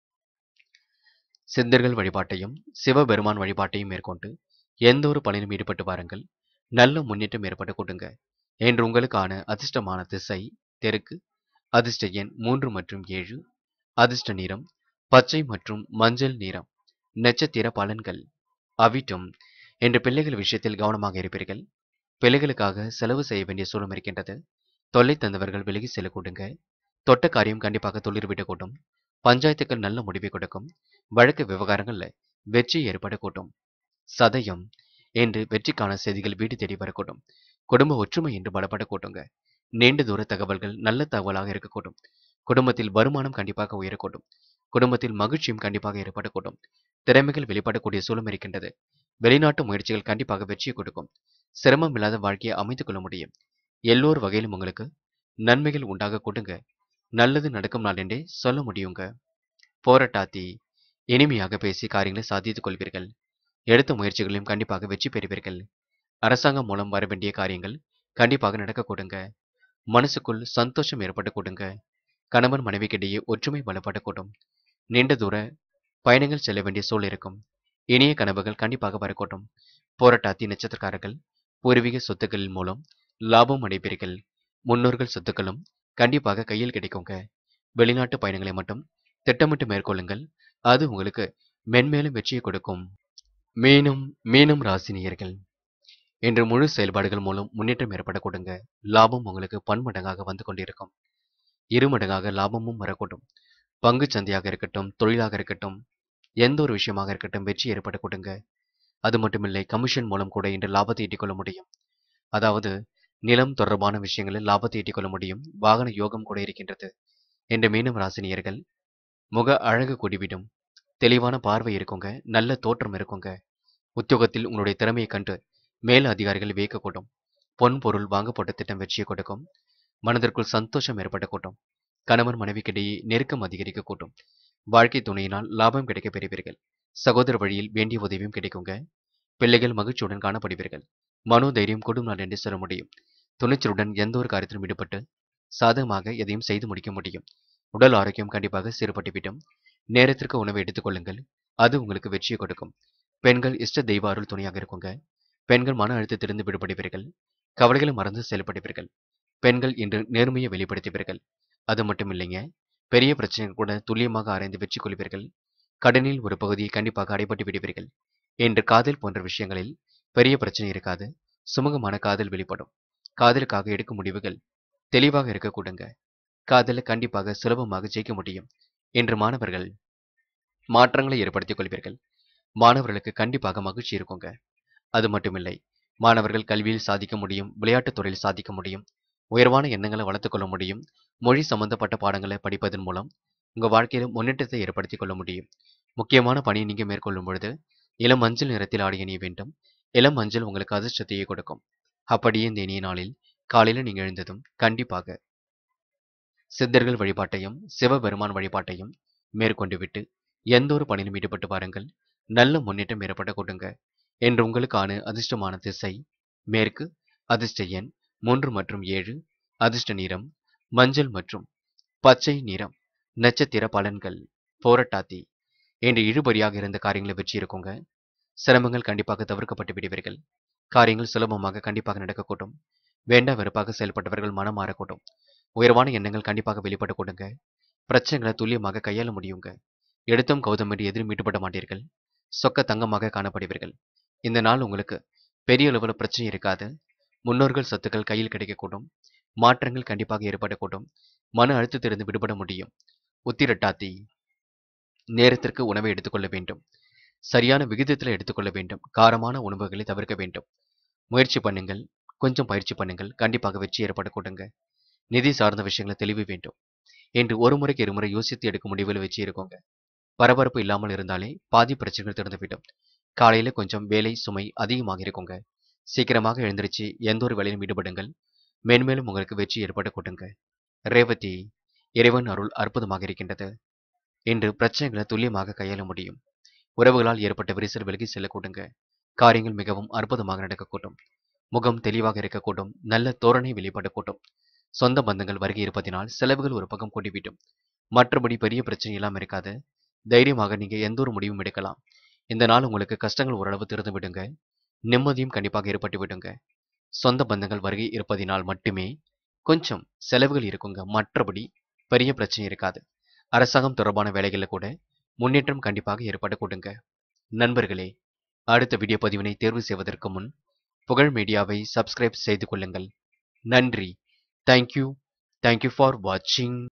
சித்தர்கள் வழிபாட்டையும் சிவபெருமான் வழிபாட்டையும் மேற்கொண்டு எந்த ஒரு பணியிலும் ஈடுபட்டு வாருங்கள் நல்ல முன்னேற்றம் ஏற்பட கொடுங்க என்று உங்களுக்கான அதிர்ஷ்டமான திசை தெற்கு அதிர்ஷ்ட எண் மூன்று மற்றும் ஏழு அதிர்ஷ்ட நிறம் பச்சை மற்றும் மஞ்சள் நிறம் நட்சத்திர பலன்கள் அவிட்டம் என்று பிள்ளைகள் விஷயத்தில் கவனமாக இருப்பீர்கள் பிள்ளைகளுக்காக செலவு செய்ய வேண்டிய சூழல் இருக்கின்றது தொல்லை தந்தவர்கள் விலகி செல்ல கொடுங்க தொட்ட காரியம் கண்டிப்பாக துளிர்விடக்கூடும் பஞ்சாயத்துக்கள் நல்ல முடிவை கொடுக்கும் வழக்கு விவகாரங்கள்ல வெற்றி ஏற்படக்கூடும் சதயம் என்று வெற்றிக்கான செய்திகள் வீடு தேடி வரக்கூடும் குடும்ப ஒற்றுமை என்று பலப்படக்கூடுங்க நீண்ட தூர தகவல்கள் நல்ல தகவலாக இருக்கக்கூடும் குடும்பத்தில் வருமானம் கண்டிப்பாக உயரக்கூடும் குடும்பத்தில் மகிழ்ச்சியும் கண்டிப்பாக ஏற்படக்கூடும் திறமைகள் வெளிப்படக்கூடிய சூழல் இருக்கின்றது வெளிநாட்டு முயற்சிகள் கண்டிப்பாக வெற்றியை கொடுக்கும் சிரமம் இல்லாத வாழ்க்கையை அமைத்துக் கொள்ள முடியும் எல்லோர் வகையிலும் உங்களுக்கு நன்மைகள் உண்டாக கொடுங்க நல்லது நடக்கும் நாள் என்றே சொல்ல முடியுங்க போராட்டாத்தி இனிமையாக பேசி காரியங்களை சாதித்துக் கொள்வீர்கள் எடுத்த முயற்சிகளையும் கண்டிப்பாக வெற்றி பெறுவீர்கள் அரசாங்கம் மூலம் வர வேண்டிய காரியங்கள் கண்டிப்பாக நடக்க கொடுங்க மனசுக்குள் சந்தோஷம் ஏற்பட்டு கொடுங்க கணவன் மனைவிக்கிடையே ஒற்றுமை பலப்பட கூடும் நீண்ட தூர பயணங்கள் செல்ல வேண்டிய சூழல் இருக்கும் இனிய கனவுகள் கண்டிப்பாக வரக்கூடும் போராட்டாத்தி நட்சத்திரக்காரர்கள் பூர்வீக சொத்துக்களின் மூலம் லாபம் அடைப்பீர்கள் முன்னோர்கள் சொத்துக்களும் கண்டிப்பாக கையில் கிடைக்குங்க வெளிநாட்டு பயணங்களை மட்டும் திட்டமிட்டு மேற்கொள்ளுங்கள் அது உங்களுக்கு மென்மேலும் வெற்றியை கொடுக்கும் மீனும் மீனும் ராசினியர்கள் இன்று முழு செயல்பாடுகள் மூலம் முன்னேற்றம் ஏற்பட கொடுங்க லாபம் உங்களுக்கு பன்மடங்காக வந்து கொண்டிருக்கும் இருமடங்காக லாபமும் வரக்கூடும் பங்கு சந்தையாக இருக்கட்டும் தொழிலாக இருக்கட்டும் எந்த ஒரு விஷயமாக இருக்கட்டும் வெற்றி ஏற்பட கொடுங்க அது மட்டுமில்லை கமிஷன் மூலம் கூட இன்று லாபத்தை ஈட்டிக்கொள்ள முடியும் அதாவது நிலம் தொடர்பான விஷயங்களில் லாபத்தை ஈட்டிக்கொள்ள முடியும் வாகன யோகம் கூட இருக்கின்றது என்ற மீனம் ராசினியர்கள் முக அழகு கூடிவிடும் தெளிவான பார்வை இருக்குங்க நல்ல தோற்றம் இருக்குங்க உத்தியோகத்தில் உங்களுடைய திறமையை கண்டு மேல் அதிகாரிகள் வியக்கக்கூடும் பொன் பொருள் வாங்கப்பட்ட திட்டம் வெற்றியை கொடுக்கும் மனதிற்குள் சந்தோஷம் ஏற்பட்ட கூட்டம் கணவன் மனைவிக்கிடையே நெருக்கம் அதிகரிக்க கூட்டும் வாழ்க்கை துணையினால் லாபம் கிடைக்க பெறுவீர்கள் சகோதர வழியில் வேண்டிய உதவியும் கிடைக்குங்க பிள்ளைகள் மகிழ்ச்சியுடன் காணப்படுவீர்கள் மனோ தைரியம் கொடும் நாள் என்று சொல்ல முடியும் துணிச்சலுடன் எந்த ஒரு காரியத்திலும் ஈடுபட்டு சாதகமாக எதையும் செய்து முடிக்க முடியும் உடல் ஆரோக்கியம் கண்டிப்பாக சீர்பட்டுவிடும் நேரத்திற்கு உணவை எடுத்துக்கொள்ளுங்கள் அது உங்களுக்கு வெற்றியை கொடுக்கும் பெண்கள் இஷ்ட தெய்வ அருள் துணையாக இருக்குங்க பெண்கள் மன அழுத்தத்திலிருந்து விடுபடுவீர்கள் கவலைகளை மறந்து செயல்படுவீர்கள் பெண்கள் இன்று நேர்மையை வெளிப்படுத்துவீர்கள் அது மட்டும் இல்லைங்க பெரிய பிரச்சனைகள் கூட துல்லியமாக ஆராய்ந்து வெற்றி கொள்வீர்கள் கடனில் ஒரு பகுதியை கண்டிப்பாக அடைபட்டு விடுவீர்கள் என்று காதல் போன்ற விஷயங்களில் பெரிய பிரச்சனை இருக்காது சுமூகமான காதல் வெளிப்படும் காதலுக்காக எடுக்கும் முடிவுகள் தெளிவாக இருக்க கூடுங்க காதலை கண்டிப்பாக சுலபமாக ஜெயிக்க முடியும் என்று மாணவர்கள் மாற்றங்களை ஏற்படுத்திக் கொள்வீர்கள் மாணவர்களுக்கு கண்டிப்பாக மகிழ்ச்சி இருக்குங்க அது மட்டுமில்லை மாணவர்கள் கல்வியில் சாதிக்க முடியும் விளையாட்டுத் துறையில் சாதிக்க முடியும் உயர்வான எண்ணங்களை வளர்த்துக் கொள்ள முடியும் மொழி சம்பந்தப்பட்ட பாடங்களை படிப்பதன் மூலம் உங்க வாழ்க்கையில முன்னேற்றத்தை ஏற்படுத்திக் கொள்ள முடியும் முக்கியமான பணியை நீங்க மேற்கொள்ளும் பொழுது இளம் மஞ்சள் நிறத்தில் ஆடை அணிய வேண்டும் இளம் மஞ்சள் உங்களுக்கு அதிர்ஷ்டத்தையே கொடுக்கும் அப்படியே இந்த இனிய நாளில் காலையில நீங்க எழுந்ததும் கண்டிப்பாக சித்தர்கள் வழிபாட்டையும் சிவபெருமான் வழிபாட்டையும் மேற்கொண்டு விட்டு எந்த ஒரு பணியிலும் ஈடுபட்டு பாருங்கள் நல்ல முன்னேற்றம் ஏற்பட கொடுங்க என்று உங்களுக்கான அதிர்ஷ்டமான திசை மேற்கு அதிர்ஷ்ட எண் மூன்று மற்றும் ஏழு அதிர்ஷ்ட நிறம் மஞ்சள் மற்றும் பச்சை நிறம் நட்சத்திர பலன்கள் போராட்டாத்தி என்று இழுபறியாக இருந்த காரியங்களை வெற்றி இருக்குங்க சிரமங்கள் கண்டிப்பாக தவிர்க்கப்பட்டு விடுவீர்கள் காரியங்கள் சுலபமாக கண்டிப்பாக நடக்கக்கூடும் வேண்டா வெறுப்பாக செயல்பட்டவர்கள் மனம் மாறக்கூடும் உயர்வான எண்ணங்கள் கண்டிப்பாக வெளிப்பட கொடுங்க பிரச்சனைகளை துல்லியமாக கையாள முடியுங்க எடுத்தும் கௌதம் என்று எதிரும் ஈடுபட மாட்டீர்கள் சொக்க தங்கமாக காணப்படுவீர்கள் இந்த நாள் உங்களுக்கு பெரிய அளவில் பிரச்சனை இருக்காது முன்னோர்கள் சொத்துக்கள் கையில் கிடைக்கக்கூடும் மாற்றங்கள் கண்டிப்பாக ஏற்படக்கூடும் மன அழுத்தத்திலிருந்து விடுபட முடியும் உத்திரட்டாத்தி நேரத்திற்கு உணவை எடுத்துக்கொள்ள வேண்டும் சரியான விகிதத்தில் எடுத்துக்கொள்ள வேண்டும் காரமான உணவுகளை தவிர்க்க வேண்டும் முயற்சி பண்ணுங்கள் கொஞ்சம் பயிற்சி பண்ணுங்கள் கண்டிப்பாக வெற்றி ஏற்பட கொடுங்க நிதி சார்ந்த விஷயங்களை தெளிவு வேண்டும் என்று ஒரு முறைக்கு இருமுறை யோசித்து எடுக்கும் முடிவில் வெற்றி இருக்கோங்க பரபரப்பு இல்லாமல் இருந்தாலே பாதி பிரச்சனைகள் திறந்துவிடும் காலையில கொஞ்சம் வேலை சுமை அதிகமாக இருக்குங்க சீக்கிரமாக எழுந்திருச்சு எந்த ஒரு வேலையிலும் ஈடுபடுங்கள் மேன்மேலும் உங்களுக்கு வெற்றி ஏற்பட கொடுங்க ரேவதி இறைவன் அருள் அற்புதமாக இருக்கின்றது இன்று பிரச்சனைகளை துல்லியமாக கையாள முடியும் உறவுகளால் ஏற்பட்ட விரிசல் விலகி செல்லக்கூடுங்க காரியங்கள் மிகவும் அற்புதமாக நடக்கக்கூடும் முகம் தெளிவாக இருக்கக்கூடும் நல்ல தோரணை வெளிப்படக்கூடும் சொந்த பந்தங்கள் வருகை இருப்பதினால் செலவுகள் ஒரு பக்கம் கூட்டிவிடும் மற்றபடி பெரிய பிரச்சனை இல்லாமல் இருக்காது தைரியமாக நீங்க எந்த ஒரு முடிவும் எடுக்கலாம் இந்த நாள் உங்களுக்கு கஷ்டங்கள் ஓரளவு திறந்து விடுங்க நிம்மதியும் கண்டிப்பாக ஏற்பட்டு விடுங்க சொந்த பந்தங்கள் வருகை இருப்பதினால் மட்டுமே கொஞ்சம் செலவுகள் இருக்குங்க மற்றபடி பெரிய பிரச்சனை இருக்காது அரசாங்கம் தொடர்பான வேலைகளில் கூட முன்னேற்றம் கண்டிப்பாக ஏற்பட கொடுங்க நண்பர்களே அடுத்த வீடியோ பதிவினை தேர்வு செய்வதற்கு முன் புகழ் மீடியாவை சப்ஸ்கிரைப் செய்து கொள்ளுங்கள் நன்றி தேங்க்யூ தேங்க்யூ ஃபார் வாட்சிங்